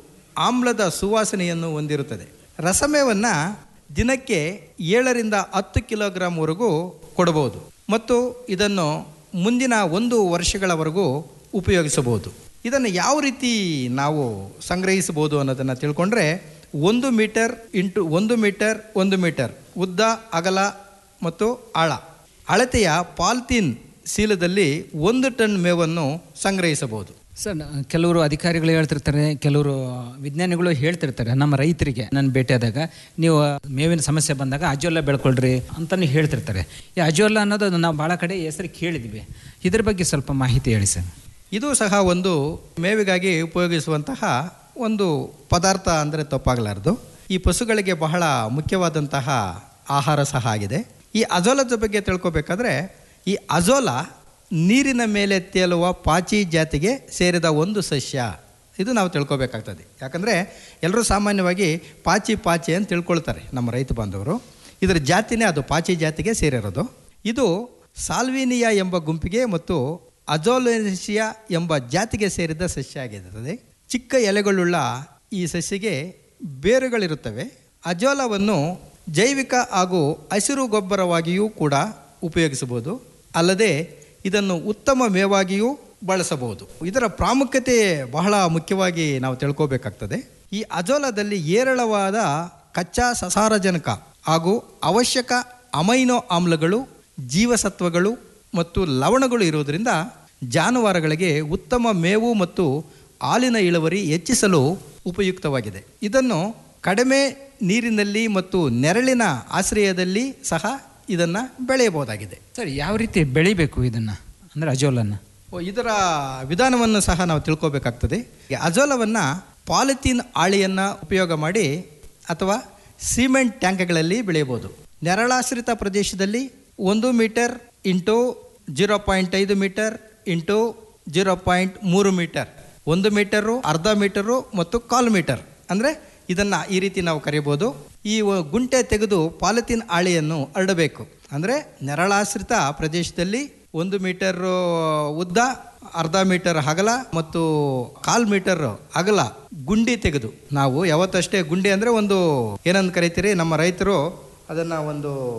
M: ಆಮ್ಲದ ಸುವಾಸನೆಯನ್ನು ಹೊಂದಿರುತ್ತದೆ ರಸಮೇವನ್ನು ದಿನಕ್ಕೆ ಏಳರಿಂದ ಹತ್ತು ಕಿಲೋಗ್ರಾಂವರೆಗೂ ಕೊಡಬಹುದು ಮತ್ತು ಇದನ್ನು ಮುಂದಿನ ಒಂದು ವರ್ಷಗಳವರೆಗೂ ಉಪಯೋಗಿಸಬಹುದು ಇದನ್ನು ಯಾವ ರೀತಿ ನಾವು ಸಂಗ್ರಹಿಸಬಹುದು ಅನ್ನೋದನ್ನು ತಿಳ್ಕೊಂಡ್ರೆ ಒಂದು ಮೀಟರ್ ಇಂಟು ಒಂದು ಮೀಟರ್ ಒಂದು ಮೀಟರ್ ಉದ್ದ ಅಗಲ ಮತ್ತು ಆಳ ಅಳತೆಯ ಪಾಲ್ತೀನ್ ಚೀಲದಲ್ಲಿ ಒಂದು ಟನ್ ಮೇವನ್ನು ಸಂಗ್ರಹಿಸಬಹುದು
L: ಸರ್ ನ- ಕೆಲವರು ಅಧಿಕಾರಿಗಳು ಹೇಳ್ತಿರ್ತಾರೆ ಕೆಲವರು ವಿಜ್ಞಾನಿಗಳು ಹೇಳ್ತಿರ್ತಾರೆ ನಮ್ಮ ರೈತರಿಗೆ ನಾನು ಭೇಟಿಯಾದಾಗ ನೀವು ಮೇವಿನ ಸಮಸ್ಯೆ ಬಂದಾಗ ಅಜೋಲ ಬೆಳ್ಕೊಳ್ರಿ ಅಂತಲೂ ಹೇಳ್ತಿರ್ತಾರೆ ಈ ಅಜೋಲ ಅನ್ನೋದು ನಾವು ಭಾಳ ಕಡೆ ಹೆಸರು ಕೇಳಿದ್ವಿ ಇದ್ರ ಬಗ್ಗೆ ಸ್ವಲ್ಪ ಮಾಹಿತಿ ಹೇಳಿ ಸರ್
M: ಇದು ಸಹ ಒಂದು ಮೇವಿಗಾಗಿ ಉಪಯೋಗಿಸುವಂತಹ ಒಂದು ಪದಾರ್ಥ ಅಂದರೆ ತಪ್ಪಾಗಲಾರದು ಈ ಪಶುಗಳಿಗೆ ಬಹಳ ಮುಖ್ಯವಾದಂತಹ ಆಹಾರ ಸಹ ಆಗಿದೆ ಈ ಅಜೋಲದ ಬಗ್ಗೆ ತಿಳ್ಕೊಬೇಕಾದ್ರೆ ಈ ಅಜೋಲ ನೀರಿನ ಮೇಲೆ ತೇಲುವ ಪಾಚಿ ಜಾತಿಗೆ ಸೇರಿದ ಒಂದು ಸಸ್ಯ ಇದು ನಾವು ತಿಳ್ಕೊಬೇಕಾಗ್ತದೆ ಯಾಕಂದರೆ ಎಲ್ಲರೂ ಸಾಮಾನ್ಯವಾಗಿ ಪಾಚಿ ಪಾಚಿ ಅಂತ ತಿಳ್ಕೊಳ್ತಾರೆ ನಮ್ಮ ರೈತ ಬಾಂಧವರು ಇದರ ಜಾತಿನೇ ಅದು ಪಾಚಿ ಜಾತಿಗೆ ಸೇರಿರೋದು ಇದು ಸಾಲ್ವಿನಿಯಾ ಎಂಬ ಗುಂಪಿಗೆ ಮತ್ತು ಅಜೋಲೆನ್ಸಿಯಾ ಎಂಬ ಜಾತಿಗೆ ಸೇರಿದ ಸಸ್ಯ ಆಗಿರುತ್ತದೆ ಚಿಕ್ಕ ಎಲೆಗಳುಳ್ಳ ಈ ಸಸ್ಯಗೆ ಬೇರುಗಳಿರುತ್ತವೆ ಅಜೋಲವನ್ನು ಜೈವಿಕ ಹಾಗೂ ಹಸಿರು ಗೊಬ್ಬರವಾಗಿಯೂ ಕೂಡ ಉಪಯೋಗಿಸಬಹುದು ಅಲ್ಲದೆ ಇದನ್ನು ಉತ್ತಮ ಮೇವಾಗಿಯೂ ಬಳಸಬಹುದು ಇದರ ಪ್ರಾಮುಖ್ಯತೆ ಬಹಳ ಮುಖ್ಯವಾಗಿ ನಾವು ತಿಳ್ಕೋಬೇಕಾಗ್ತದೆ ಈ ಅಜೋಲದಲ್ಲಿ ಏರಳವಾದ ಕಚ್ಚಾ ಸಸಾರಜನಕ ಹಾಗೂ ಅವಶ್ಯಕ ಅಮೈನೋ ಆಮ್ಲಗಳು ಜೀವಸತ್ವಗಳು ಮತ್ತು ಲವಣಗಳು ಇರುವುದರಿಂದ ಜಾನುವಾರುಗಳಿಗೆ ಉತ್ತಮ ಮೇವು ಮತ್ತು ಹಾಲಿನ ಇಳುವರಿ ಹೆಚ್ಚಿಸಲು ಉಪಯುಕ್ತವಾಗಿದೆ ಇದನ್ನು ಕಡಿಮೆ ನೀರಿನಲ್ಲಿ ಮತ್ತು ನೆರಳಿನ ಆಶ್ರಯದಲ್ಲಿ ಸಹ ಇದನ್ನು ಬೆಳೆಯಬಹುದಾಗಿದೆ
L: ಸರ್ ಯಾವ ರೀತಿ ಬೆಳಿಬೇಕು ಇದನ್ನು ಅಂದರೆ ಅಜೋಲನ್ನು
M: ಓ, ಇದರ ವಿಧಾನವನ್ನು ಸಹ ನಾವು ತಿಳ್ಕೋಬೇಕಾಗ್ತದೆ ಈ ಅಜೋಲವನ್ನು ಪಾಲಿಥೀನ್ ಹಾಳೆಯನ್ನು ಉಪಯೋಗ ಮಾಡಿ ಅಥವಾ ಸಿಮೆಂಟ್ ಟ್ಯಾಂಕ್ಗಳಲ್ಲಿ ಬೆಳೆಯಬಹುದು ನೆರಳಾಶ್ರಿತ ಪ್ರದೇಶದಲ್ಲಿ ಒಂದು ಮೀಟರ್ ಇಂಟು ಜೀರೋ ಪಾಯಿಂಟ್ ಐದು ಮೀಟರ್ ಇಂಟು ಜೀರೋ ಪಾಯಿಂಟ್ ಮೂರು ಮೀಟರ್ ಒಂದು ಮೀಟರು ಅರ್ಧ ಮೀಟರು ಮತ್ತು ಕಾಲು ಮೀಟರ್ ಅಂದರೆ ಇದನ್ನು ಈ ರೀತಿ ನಾವು ಕರೆಯಬಹುದು ಈ ವ- ಗುಂಟೆ ತೆಗೆದು ಪಾಲಿಥೀನ್ ಹಾಳೆಯನ್ನು ಹರಡಬೇಕು ಅಂದರೆ ನೆರಳಾಶ್ರಿತ ಪ್ರದೇಶದಲ್ಲಿ ಒಂದು ಮೀಟರ್ ಉದ್ದ ಅರ್ಧ ಮೀಟರ್ ಅಗಲ ಮತ್ತು ಕಾಲ್ ಮೀಟರ್ ಅಗಲ ಗುಂಡಿ ತೆಗೆದು ನಾವು ಯಾವತ್ತಷ್ಟೇ ಗುಂಡಿ ಅಂದರೆ ಒಂದು ಏನಂತ ಕರಿತೀರಿ ನಮ್ಮ ರೈತರು ಅದನ್ನು ಒಂದು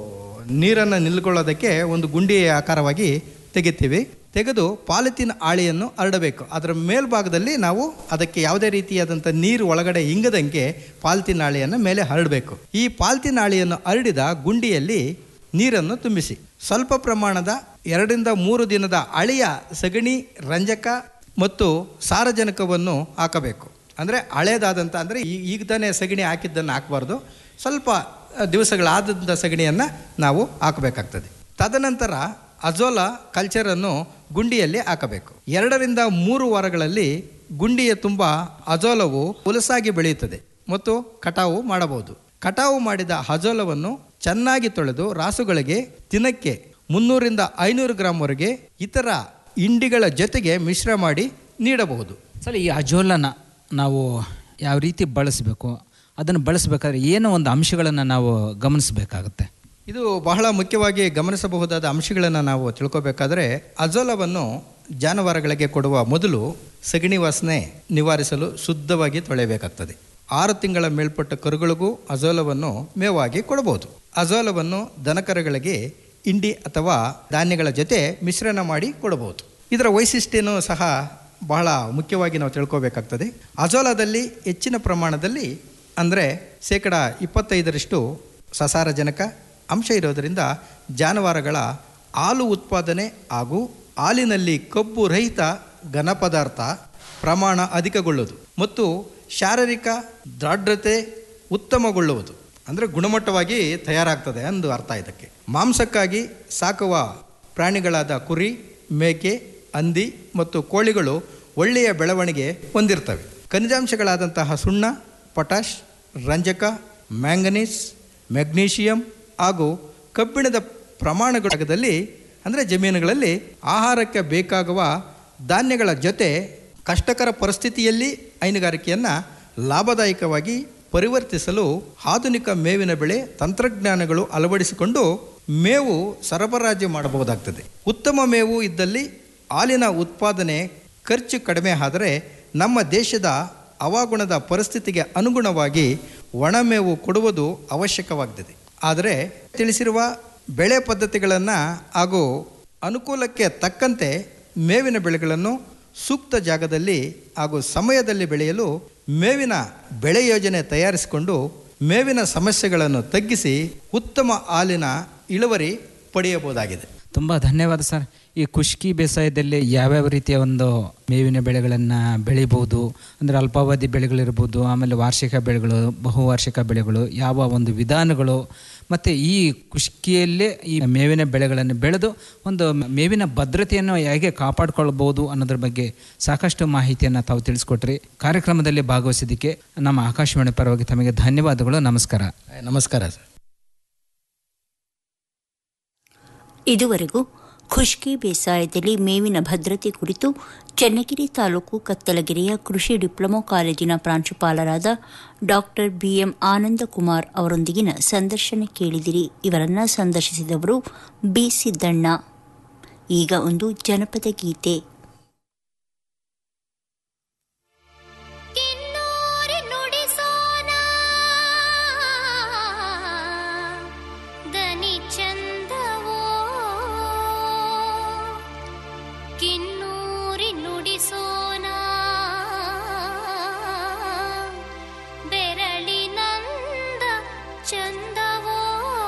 M: ನೀರನ್ನು ನಿಲ್ಕೊಳ್ಳೋದಕ್ಕೆ ಒಂದು ಗುಂಡಿಯ ಆಕಾರವಾಗಿ ತೆಗಿತೀವಿ ತೆಗೆದು ಪಾಲಿಥೀನ್ ಹಾಳೆಯನ್ನು ಹರಡಬೇಕು ಅದರ ಮೇಲ್ಭಾಗದಲ್ಲಿ ನಾವು ಅದಕ್ಕೆ ಯಾವುದೇ ರೀತಿಯಾದಂಥ ನೀರು ಒಳಗಡೆ ಇಂಗದಂಗೆ ಪಾಲಿಥೀನ್ ಹಾಳೆಯನ್ನು ಮೇಲೆ ಹರಡಬೇಕು ಈ ಪಾಲಿಥೀನ್ ಹಾಳೆಯನ್ನು ಹರಡಿದ ಗುಂಡಿಯಲ್ಲಿ ನೀರನ್ನು ತುಂಬಿಸಿ ಸ್ವಲ್ಪ ಪ್ರಮಾಣದ ಎರಡರಿಂದ ಮೂರು ದಿನದ ಹಳೆಯ ಸಗಣಿ ರಂಜಕ ಮತ್ತು ಸಾರಜನಕವನ್ನು ಹಾಕಬೇಕು ಅಂದರೆ ಹಳೇದಾದಂಥ ಅಂದರೆ ಈಗ ತಾನೇ ಸಗಣಿ ಹಾಕಿದ್ದನ್ನು ಹಾಕಬಾರ್ದು ಸ್ವಲ್ಪ ದಿವಸಗಳಾದಂಥ ಸಗಣಿಯನ್ನು ನಾವು ಹಾಕಬೇಕಾಗ್ತದೆ ತದನಂತರ ಅಜೋಲಾ ಕಲ್ಚರನ್ನು ಗುಂಡಿಯಲ್ಲಿ ಹಾಕಬೇಕು ಎರಡರಿಂದ ಮೂರು ವಾರಗಳಲ್ಲಿ ಗುಂಡಿಯ ತುಂಬ ಅಜೋಲವು ಹುಲಸಾಗಿ ಬೆಳೆಯುತ್ತದೆ ಮತ್ತು ಕಟಾವು ಮಾಡಬಹುದು ಕಟಾವು ಮಾಡಿದ ಅಜೋಲವನ್ನು ಚೆನ್ನಾಗಿ ತೊಳೆದು ರಾಸುಗಳಿಗೆ ದಿನಕ್ಕೆ ಮುನ್ನೂರಿಂದ ಐನೂರು ಗ್ರಾಂವರೆಗೆ ಇತರ ಹಿಂಡಿಗಳ ಜೊತೆಗೆ ಮಿಶ್ರ ಮಾಡಿ ನೀಡಬಹುದು
L: ಸರ್ ಈ ಅಜೋಲನ ನಾವು ಯಾವ ರೀತಿ ಬಳಸಬೇಕು ಅದನ್ನು ಬಳಸಬೇಕಾದ್ರೆ ಏನೋ ಒಂದು ಅಂಶಗಳನ್ನು ನಾವು ಗಮನಿಸಬೇಕಾಗುತ್ತೆ
M: ಇದು ಬಹಳ ಮುಖ್ಯವಾಗಿ ಗಮನಿಸಬಹುದಾದ ಅಂಶಗಳನ್ನು ನಾವು ತಿಳ್ಕೋಬೇಕಾದ್ರೆ ಅಜೋಲವನ್ನು ಜಾನುವಾರುಗಳಿಗೆ ಕೊಡುವ ಮೊದಲು ಸಗಣಿ ವಾಸನೆ ನಿವಾರಿಸಲು ಶುದ್ಧವಾಗಿ ತೊಳೆಯಬೇಕಾಗ್ತದೆ ಆರು ತಿಂಗಳ ಮೇಲ್ಪಟ್ಟ ಕರುಗಳಿಗೂ ಅಜೋಲವನ್ನು ಮೇವಾಗಿ ಕೊಡಬಹುದು ಅಜೋಲವನ್ನು ದನಕರುಗಳಿಗೆ ಇಂಡಿ ಅಥವಾ ಧಾನ್ಯಗಳ ಜೊತೆ ಮಿಶ್ರಣ ಮಾಡಿ ಕೊಡಬಹುದು ಇದರ ವೈಶಿಷ್ಟ್ಯನೂ ಸಹ ಬಹಳ ಮುಖ್ಯವಾಗಿ ನಾವು ತಿಳ್ಕೋಬೇಕಾಗ್ತದೆ ಅಜೋಲಾದಲ್ಲಿ ಹೆಚ್ಚಿನ ಪ್ರಮಾಣದಲ್ಲಿ ಅಂದರೆ ಶೇಕಡ ಇಪ್ಪತ್ತೈದರಷ್ಟು ಸಸಾರಜನಕ ಅಂಶ ಇರೋದರಿಂದ ಜಾನುವಾರುಗಳ ಹಾಲು ಉತ್ಪಾದನೆ ಹಾಗೂ ಹಾಲಿನಲ್ಲಿ ಕಬ್ಬು ರಹಿತ ಘನ ಪದಾರ್ಥ ಪ್ರಮಾಣ ಅಧಿಕಗೊಳ್ಳುವುದು ಮತ್ತು ಶಾರೀರಿಕ ದೃಢತೆ ಉತ್ತಮಗೊಳ್ಳುವುದು ಅಂದರೆ ಗುಣಮಟ್ಟವಾಗಿ ತಯಾರಾಗ್ತದೆ ಎಂದು ಅರ್ಥ ಇದಕ್ಕೆ ಮಾಂಸಕ್ಕಾಗಿ ಸಾಕುವ ಪ್ರಾಣಿಗಳಾದ ಕುರಿ ಮೇಕೆ ಹಂದಿ ಮತ್ತು ಕೋಳಿಗಳು ಒಳ್ಳೆಯ ಬೆಳವಣಿಗೆ ಹೊಂದಿರ್ತವೆ ಖನಿಜಾಂಶಗಳಾದಂತಹ ಸುಣ್ಣ ಪೊಟ್ಯಾಷ್ ರಂಜಕ ಮ್ಯಾಂಗನೀಸ್ ಮೆಗ್ನೀಷಿಯಂ ಹಾಗೂ ಕಬ್ಬಿಣದ ಪ್ರಮಾಣಗಳಲ್ಲಿ ಅಂದರೆ ಜಮೀನುಗಳಲ್ಲಿ ಆಹಾರಕ್ಕೆ ಬೇಕಾಗುವ ಧಾನ್ಯಗಳ ಜೊತೆ ಕಷ್ಟಕರ ಪರಿಸ್ಥಿತಿಯಲ್ಲಿ ಹೈನುಗಾರಿಕೆಯನ್ನು ಲಾಭದಾಯಕವಾಗಿ ಪರಿವರ್ತಿಸಲು ಆಧುನಿಕ ಮೇವಿನ ಬೆಳೆ ತಂತ್ರಜ್ಞಾನಗಳು ಅಳವಡಿಸಿಕೊಂಡು ಮೇವು ಸರಬರಾಜು ಮಾಡಬಹುದಾಗ್ತದೆ ಉತ್ತಮ ಮೇವು ಇದ್ದಲ್ಲಿ ಹಾಲಿನ ಉತ್ಪಾದನೆ ಖರ್ಚು ಕಡಿಮೆ ಆದರೆ ನಮ್ಮ ದೇಶದ ಹವಾಗುಣದ ಪರಿಸ್ಥಿತಿಗೆ ಅನುಗುಣವಾಗಿ ಒಣಮೇವು ಕೊಡುವುದು ಅವಶ್ಯಕವಾಗ್ತದೆ ಆದರೆ ತಿಳಿಸಿರುವ ಬೆಳೆ ಪದ್ಧತಿಗಳನ್ನು ಹಾಗೂ ಅನುಕೂಲಕ್ಕೆ ತಕ್ಕಂತೆ ಮೇವಿನ ಬೆಳೆಗಳನ್ನು ಸೂಕ್ತ ಜಾಗದಲ್ಲಿ ಹಾಗೂ ಸಮಯದಲ್ಲಿ ಬೆಳೆಯಲು ಮೇವಿನ ಬೆಳೆ ಯೋಜನೆ ತಯಾರಿಸಿಕೊಂಡು ಮೇವಿನ ಸಮಸ್ಯೆಗಳನ್ನು ತಗ್ಗಿಸಿ ಉತ್ತಮ ಹಾಲಿನ ಇಳುವರಿ ಪಡೆಯಬಹುದಾಗಿದೆ
L: ತುಂಬ ಧನ್ಯವಾದ ಸರ್ ಈ ಖುಷ್ಕಿ ಬೇಸಾಯದಲ್ಲಿ ಯಾವ್ಯಾವ ರೀತಿಯ ಒಂದು ಮೇವಿನ ಬೆಳೆಗಳನ್ನು ಬೆಳಿಬೋದು ಅಂದರೆ ಅಲ್ಪಾವಧಿ ಬೆಳೆಗಳಿರ್ಬೋದು ಆಮೇಲೆ ವಾರ್ಷಿಕ ಬೆಳೆಗಳು ಬಹುವಾರ್ಷಿಕ ಬೆಳೆಗಳು ಯಾವ ಒಂದು ವಿಧಾನಗಳು ಮತ್ತು ಈ ಖುಷ್ಕಿಯಲ್ಲೇ ಈ ಮೇವಿನ ಬೆಳೆಗಳನ್ನು ಬೆಳೆದು ಒಂದು ಮೇವಿನ ಭದ್ರತೆಯನ್ನು ಹೇಗೆ ಕಾಪಾಡಿಕೊಳ್ಬೋದು ಅನ್ನೋದ್ರ ಬಗ್ಗೆ ಸಾಕಷ್ಟು ಮಾಹಿತಿಯನ್ನು ತಾವು ತಿಳಿಸ್ಕೊಟ್ರಿ ಕಾರ್ಯಕ್ರಮದಲ್ಲಿ ಭಾಗವಹಿಸಿದ್ದಕ್ಕೆ ನಮ್ಮ ಆಕಾಶವಾಣಿ ಪರವಾಗಿ ತಮಗೆ ಧನ್ಯವಾದಗಳು ನಮಸ್ಕಾರ
M: ನಮಸ್ಕಾರ ಸರ್
E: ಇದುವರೆಗೂ ಖುಷ್ಕಿ ಬೇಸಾಯದಲ್ಲಿ ಮೇವಿನ ಭದ್ರತೆ ಕುರಿತು ಚನ್ನಗಿರಿ ತಾಲೂಕು ಕತ್ತಲಗಿರಿಯ ಕೃಷಿ ಡಿಪ್ಲೊಮಾ ಕಾಲೇಜಿನ ಪ್ರಾಂಶುಪಾಲರಾದ ಡಾಕ್ಟರ್ ಬಿಎಂ ಆನಂದಕುಮಾರ್ ಅವರೊಂದಿಗಿನ ಸಂದರ್ಶನ ಕೇಳಿದಿರಿ ಇವರನ್ನ ಸಂದರ್ಶಿಸಿದವರು ಬಿ ಸಿದ್ದಣ್ಣ ಈಗ ಒಂದು ಜನಪದ ಗೀತೆ
N: ದನಿ ಚಂದವೋ ಕಿನ್ನೂರಿ ನುಡಿಸೋನ ಬೆರಳಿನಂದ ಚಂದವೋ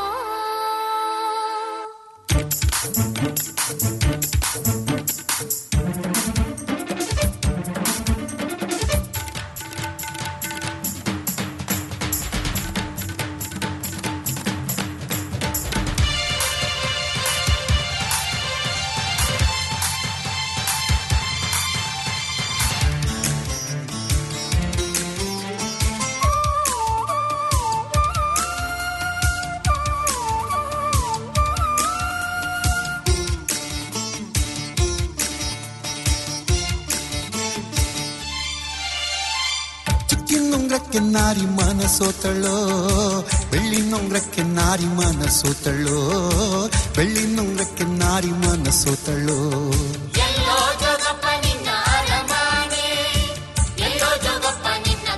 O: ಚಿಕ್ಕಿನೊಂಗ್ರಕ್ಕೆ ನಾರಿ ಮನಸೋತಳೋ ಬೆಳ್ಳಿ ನೊಂಗ್ರಕ್ಕೆ ನಾರಿ ಮನಸೋತಳೋ ಬೆಳ್ಳಿ ನೊಂಗ್ರಕ್ಕೆ ನಾರಿ ಮನಸೋತಳೋ
N: ಎಲ್ಲೋ ಜೋಗಪ್ಪ ನಿನ್ನ ಅರಮಾನೆ ಎಲ್ಲೋ ಜೋಗಪ್ಪ ನಿನ್ನ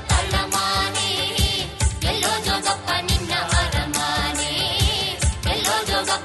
N: ತಳ್ಳಮಾನೆ ಎಲ್ಲೋ ಜೋಗಪ್ಪ ನಿನ್ನ ಅರಮಾನೆ ಎಲ್ಲೋ ಜೋಗಪ್ಪ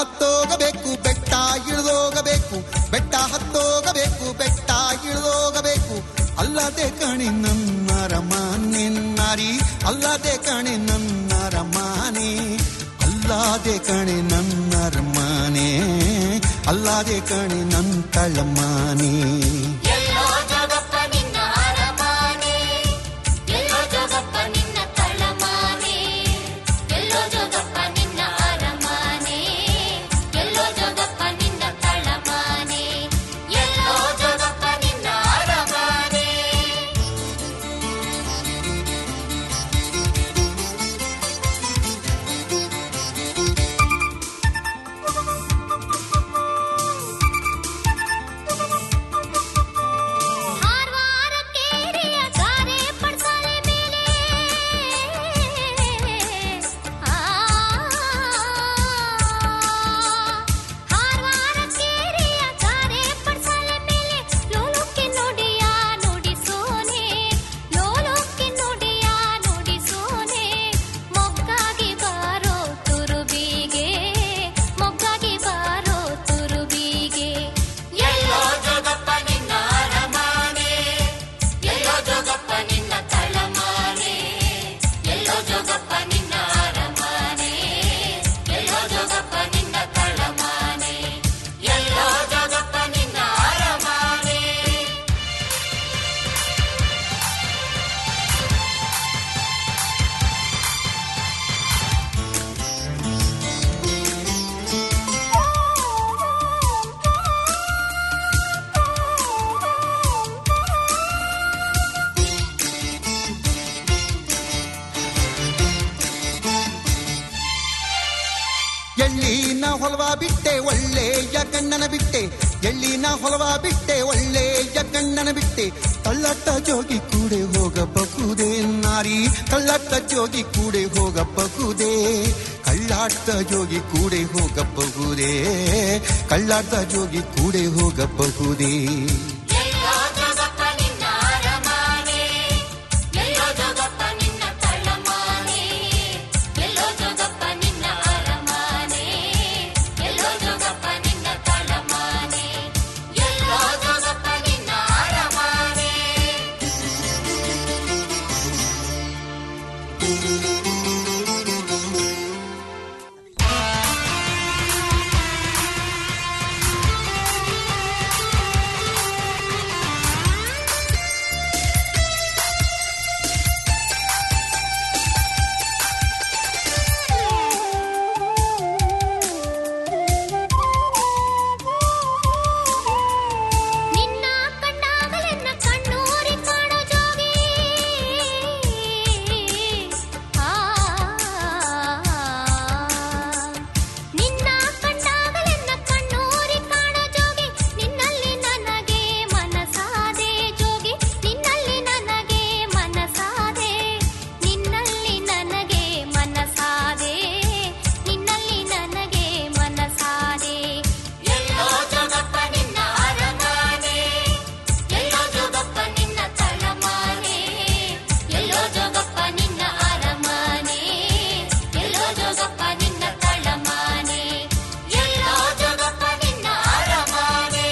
O: ಹತ್ತೋಗಬೇಕು ಬೆಟ್ಟ ಇಳಿದೋಗಬೇಕು ಬೆಟ್ಟ ಹತ್ತೋಗಬೇಕು ಬೆಟ್ಟ ಇಳಿದೋಗಬೇಕು ಅಲ್ಲದೆ ಕಣೆ ನನ್ನ ರಮಾನೆ ನಾರಿ ಅಲ್ಲದೆ ಕಣೆ ನನ್ನ ರಮಾನೆ ಅಲ್ಲಾದೆ ಕಣೆ ನನ್ನ ರಮಾನೆ ಅಲ್ಲಾದೆ ಕಣೆ ನನ್ನ ತಳಮಾನೆ
N: ಎಲ್ಲೋ ಜೋಗಪ್ಪ ನಿನ್ನ ಅರಮಾನೆ ಎಲ್ಲೋ ಜೋಗಪ್ಪ ನಿನ್ನ ತಳಮಾನೆ ಎಲ್ಲೋ ಜೋಗಪ್ಪ ನಿನ್ನ ಅರಮಾನೆ ಎಲ್ಲೋ ಜೋಗಪ್ಪ ನಿನ್ನ ತಳಮಾನೆ ಎಲ್ಲೋ ಜೋಗಪ್ಪ ನಿನ್ನ ಅರಮಾನೆ ಹಾರ್ವಾರ ಕೇರಿಯ ಗಾರೆ ಪಡ್ಸಾಲೆ ಮೇಲೆ ಆ ಹಾರ್ವಾರ ಕೇರಿಯ ಗಾರೆ ಪಡ್ಸಾಲೆ ಮೇಲೆ ಲೋಲೋಕ್ಕೆ ನೋಡಿಯ ನುಡಿಸೋನೆ ಲೋಲೋಕ್ಕೆ ನೋಡಿಯ ನುಡಿಸೋನೆ ಮೊಗ್ಗಾಗಿ ಬಾರೋ ತುರುಬಿಗೆ ಮೊಗ್ಗಾಗಿ ಬಾರೋ ತುರುಬಿಗೆ ಎಲ್ಲೋ ಜೋಗಪ್ಪ ನಿನ್ನ ಅರಮಾನೆ ಎಲ್ಲೋ ಜೋಗಪ್ಪ ನಿನ್ನ ತಳಮಾನೆ ಎಲ್ಲೋ ಜೋಗಪ್ಪ ನಿನ್ನ ಅರಮಾನೆ ಎಲ್ಲೋ ಜೋಗಪ್ಪ ನಿನ್ನ ತಳಮಾನೆ ಎಲ್ಲೋ ಜೋಗಪ್ಪ ನಿನ್ನ ಅರಮಾನೆ
O: ಎಳ್ಳಿನ ಹೊಲವ ಬಿಟ್ಟೆ ಒಳ್ಳೆಯ ಗಣ್ಣನ ಬಿಟ್ಟೆ ಎಳ್ಳಿನ ಹೊಲವ ಬಿಟ್ಟೆ ಒಳ್ಳೆಯ ಗಣ್ಣನ ಬಿಟ್ಟೆ ಕಳ್ಳಟ್ಟ ಜೋಗಿ ಕೂಡೆ ಹೋಗಬಹುದೇ ನಾರಿ ಕಳ್ಳಟ್ಟ ಜೋಗಿ ಕೂಡೆ ಹೋಗಬಹುದೇ ಕಳ್ಳಾಟ ಜೋಗಿ ಕೂಡೆ ಹೋಗಬಹುದೇ ಕಳ್ಳಾಟ ಜೋಗಿ ಕೂಡೆ ಹೋಗಬಹುದೇ
N: ಎಲ್ಲೋ ಜೋಗಪ್ಪ ನಿನ್ನ ಅರಮಾನೆ ಎಲ್ಲೋ ಜೋಗಪ್ಪ ನಿನ್ನ ತಳಮಾನೆ ಎಲ್ಲೋ ಜೋಗಪ್ಪ ನಿನ್ನ ಅರಮಾನೆ ಎಲ್ಲೋ ಜೋಗಪ್ಪ ನಿನ್ನ ತಳಮಾನೆ ಎಲ್ಲೋ ಜೋಗಪ್ಪ ನಿನ್ನ ಅರಮಾನೆ ನಿನ್ನ ಕಣ್ಣಾಗಲೆನ್ನ ಕಣ್ಣೂರಿ ಕಾಣೋ ಜೋಗಿ ಆ ನಿನ್ನ ಕಣ್ಣಾಗಲೆನ್ನ ಕಣ್ಣೂರಿ ಕಾಣೋ ಜೋಗಿ ನಿನ್ನಲ್ಲಿ ನನಗೆ ಮನಸಾದೆ ಜೋಗಿ ನಿನ್ನಲ್ಲಿ ನನಗೆ ಮನಸಾದೆ ನಿನ್ನಲ್ಲಿ ನನಗೆ ಮನಸಾದೆ ನಿನ್ನಲ್ಲಿ ನನಗೆ ಮನಸಾದೆ ಎಲ್ಲೋ ಜೋಗಪ್ಪ ನಿನ್ನ ಅರಮಾನೆ ಎಲ್ಲೋ ಜೋಗಪ್ಪ ನಿನ್ನ ತಳಮಾನೆ ಎಲ್ಲೋ ಜೋಗಪ್ಪ ನಿನ್ನ ಅರಮಾನೆ ಎಲ್ಲೋ ಜೋಗಪ್ಪ ನಿನ್ನ ತಳಮಾನೆ ಎಲ್ಲೋ ಜೋಗಪ್ಪ ನಿನ್ನ ಅರಮಾನೆ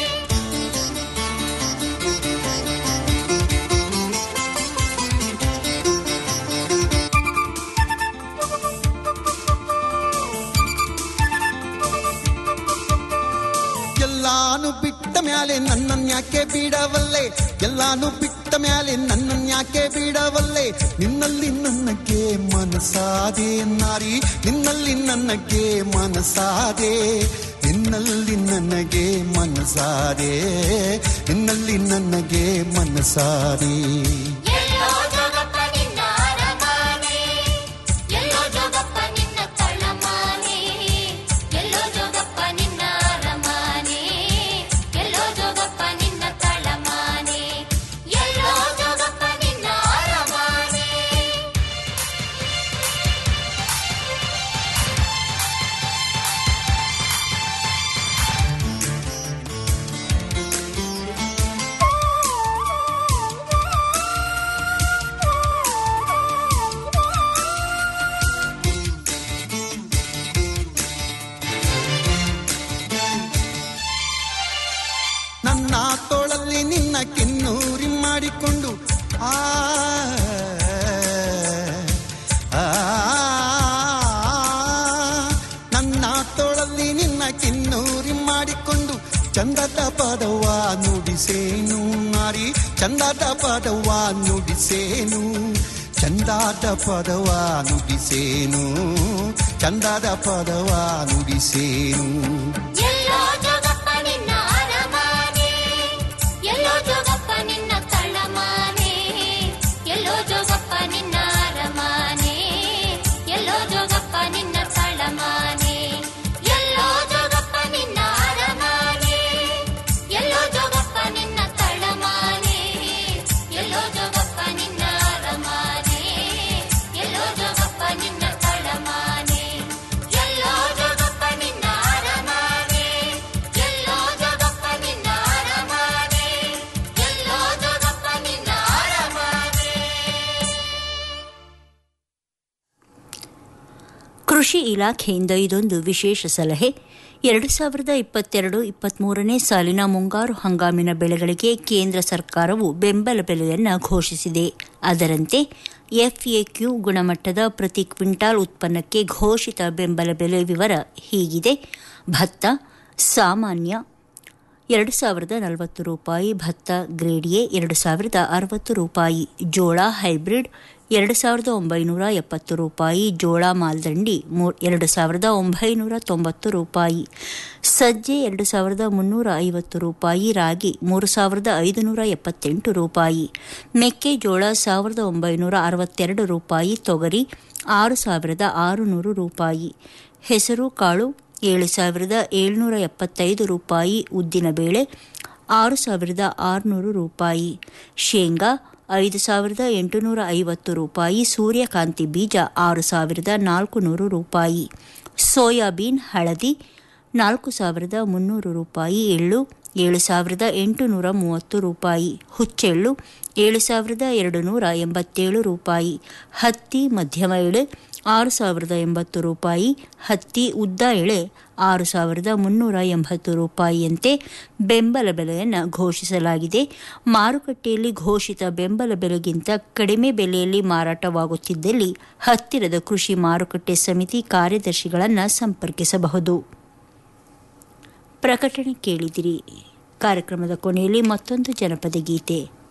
O: ಎಲ್ಲಾನು ಬಿಟ್ಟ ಮ್ಯಾಲೆ ನನ್ನನ್ಯಾಕೆ ಬಿಡವಲ್ಲೆ ಎಲ್ಲಾನು ಬಿಟ್ಟ ಮ್ಯಾಲೆ ನನ್ನನ್ಯಾಕೆ ಬಿಡವಲ್ಲೆ ನಿನ್ನಲ್ಲಿ ನನ್ನಗೆ ಮನಸಾದೆ ನಾರಿ ನಿನ್ನಲ್ಲಿ ನನಗೆ ಮನಸಾದೆ ನಿನ್ನಲ್ಲಿ ನನಗೆ ಮನಸಾದೆ ನಿನ್ನಲ್ಲಿ ನನಗೆ ಮನಸಾದೆ
N: ಎಲ್ಲೋ ಜೋಗಪ್ಪ ನಿನ್ನ ಅರಮಾನೆ ಎಲ್ಲೋ ಜೋಗಪ್ಪ ನಿನ್ನ ತಳಮಾನೆ ಎಲ್ಲೋ ಜೋಗಪ್ಪ ನಿನ್ನ ಅರಮಾನೆ ಎಲ್ಲೋ ಜೋಗಪ್ಪ ನಿನ್ನ ತಳಮಾನೆ ಎಲ್ಲೋ ಜೋಗಪ್ಪ ನಿನ್ನ ಅರಮಾನೆ
O: ಆ, ಆ, ನನ್ನ ತೋಳಲ್ಲಿ ನಿನ್ನ ಕಿನ್ನೂರಿ ಮಾಡಿಕೊಂಡು ಚಂದದ ಪದವ ನುಡಿಸೇನು ನಾರಿ ಚಂದದ ಪದವ ನುಡಿಸೇನು ಚಂದದ ಪದವ ನುಡಿಸೇನು ಚಂದದ ಪದವ ನುಡಿಸೇನು
N: ಎಲ್ಲೋ ಜೋಗಪ್ಪ ನಿನ್ನ ಅರಮಾನೆ ಎಲ್ಲೋ ಜೋಗಪ್ಪ ನಿನ್ನ ತಳಮಾನೆ ಎಲ್ಲೋ ಜೋಗಪ್ಪ ನಿನ್ನ ಅರಮಾನೆ ಎಲ್ಲೋ ಜೋಗಪ್ಪ ನಿನ್ನ ತಳಮಾನೆ ಎಲ್ಲೋ ಜೋಗಪ್ಪ ನಿನ್ನ ಅರಮಾನೆ ಎಲ್ಲೋ ಜೋಗಪ್ಪ ನಿನ್ನ ತಳಮಾನೆ ಎಲ್ಲೋ ಜೋಗಪ್ಪ ನಿನ್ನ ಅರಮಾನೆ ಎಲ್ಲೋ ಜೋಗಪ್ಪ ನಿನ್ನ ತಳಮಾನೆ ಎಲ್ಲೋ ಜೋಗಪ್ಪ ನಿನ್ನ ಅರಮಾನೆ ಎಲ್ಲೋ ಜೋಗಪ್ಪ ನಿನ್ನ ಅರಮಾನೆ ಎಲ್ಲೋ ಜೋಗಪ್ಪ ನಿನ್ನ ಅರಮಾನೆ
E: ಕೃಷಿ ಇಲಾಖೆಯಿಂದ ಇದೊಂದು ವಿಶೇಷ ಸಲಹೆ ಎರಡು ಸಾವಿರದ ಇಪ್ಪತ್ತೆರಡು ಇಪ್ಪತ್ತ್ಮೂರನೇ ಸಾಲಿನ ಮುಂಗಾರು ಹಂಗಾಮಿನ ಬೆಳೆಗಳಿಗೆ ಕೇಂದ್ರ ಸರ್ಕಾರವು ಬೆಂಬಲ ಬೆಲೆಯನ್ನು ಘೋಷಿಸಿದೆ ಅದರಂತೆ ಎಫ್ಎಕ್ಯೂ ಗುಣಮಟ್ಟದ ಪ್ರತಿ ಕ್ವಿಂಟಾಲ್ ಉತ್ಪನ್ನಕ್ಕೆ ಘೋಷಿತ ಬೆಂಬಲ ಬೆಲೆ ವಿವರ ಹೀಗಿದೆ ಭತ್ತ ಸಾಮಾನ್ಯ ಎರಡು ಸಾವಿರದ ನಲವತ್ತು ರೂಪಾಯಿ ಭತ್ತ ಗ್ರೇಡ್ ಎ ಎರಡು ಸಾವಿರದ ಅರವತ್ತು ರೂಪಾಯಿ ಜೋಳ ಹೈಬ್ರಿಡ್ ಎರಡು ಸಾವಿರದ ಒಂಬೈನೂರ ಎಪ್ಪತ್ತು ರೂಪಾಯಿ ಜೋಳ ಮಾಲ್ದಂಡಿ ಮೂ ಎರಡು ಸಾವಿರದ ಒಂಬೈನೂರ ತೊಂಬತ್ತು ರೂಪಾಯಿ ಸಜ್ಜೆ ಎರಡು ಸಾವಿರದ ಮುನ್ನೂರ ಐವತ್ತು ರೂಪಾಯಿ ರಾಗಿ ಮೂರು ಸಾವಿರದ ಐದುನೂರ ಎಪ್ಪತ್ತೆಂಟು ರೂಪಾಯಿ ಮೆಕ್ಕೆಜೋಳ ಸಾವಿರದ ಒಂಬೈನೂರ ಅರವತ್ತೆರಡು ರೂಪಾಯಿ ತೊಗರಿ ಆರು ಸಾವಿರದ ಆರುನೂರು ರೂಪಾಯಿ ಹೆಸರು ಕಾಳು ಏಳು ಸಾವಿರದ ಏಳ್ನೂರ ಎಪ್ಪತ್ತೈದು ರೂಪಾಯಿ ಉದ್ದಿನಬೇಳೆ ಆರು ಸಾವಿರದ ಆರುನೂರು ರೂಪಾಯಿ ಶೇಂಗಾ ಐದು ಸಾವಿರದ ಎಂಟುನೂರ ಐವತ್ತು ರೂಪಾಯಿ ಸೂರ್ಯಕಾಂತಿ ಬೀಜ ಆರು ಸಾವಿರದ ನಾಲ್ಕು ನೂರು ರೂಪಾಯಿ ಸೋಯಾಬೀನ್ ಹಳದಿ ನಾಲ್ಕು ಸಾವಿರದ ಮುನ್ನೂರು ರೂಪಾಯಿ ಎಳ್ಳು ಏಳು ಸಾವಿರದ ಎಂಟುನೂರ ಮೂವತ್ತು ರೂಪಾಯಿ ಹುಚ್ಚೆಳ್ಳು ಏಳು ಸಾವಿರದ ಎರಡು ನೂರ ಎಂಬತ್ತೇಳು ರೂಪಾಯಿ ಹತ್ತಿ ಮಧ್ಯಮ ಎಳೆ ಆರು ಸಾವಿರದ ಎಂಬತ್ತು ರೂಪಾಯಿ ಹತ್ತಿ ಉದ್ದ ಎಳೆ ಆರು ಸಾವಿರದ ಮುನ್ನೂರ ಎಂಬತ್ತು ರೂಪಾಯಿಯಂತೆ ಬೆಂಬಲ ಬೆಲೆಯನ್ನು ಘೋಷಿಸಲಾಗಿದೆ ಮಾರುಕಟ್ಟೆಯಲ್ಲಿ ಘೋಷಿತ ಬೆಂಬಲ ಬೆಲೆಗಿಂತ ಕಡಿಮೆ ಬೆಲೆಯಲ್ಲಿ ಮಾರಾಟವಾಗುತ್ತಿದ್ದಲ್ಲಿ ಹತ್ತಿರದ ಕೃಷಿ ಮಾರುಕಟ್ಟೆ ಸಮಿತಿ ಕಾರ್ಯದರ್ಶಿಗಳನ್ನು ಸಂಪರ್ಕಿಸಬಹುದು ಪ್ರಕಟಣೆ ಕೇಳಿದಿರಿ ಕಾರ್ಯಕ್ರಮದ ಕೊನೆಯಲ್ಲಿ ಮತ್ತೊಂದು ಜನಪದ ಗೀತೆ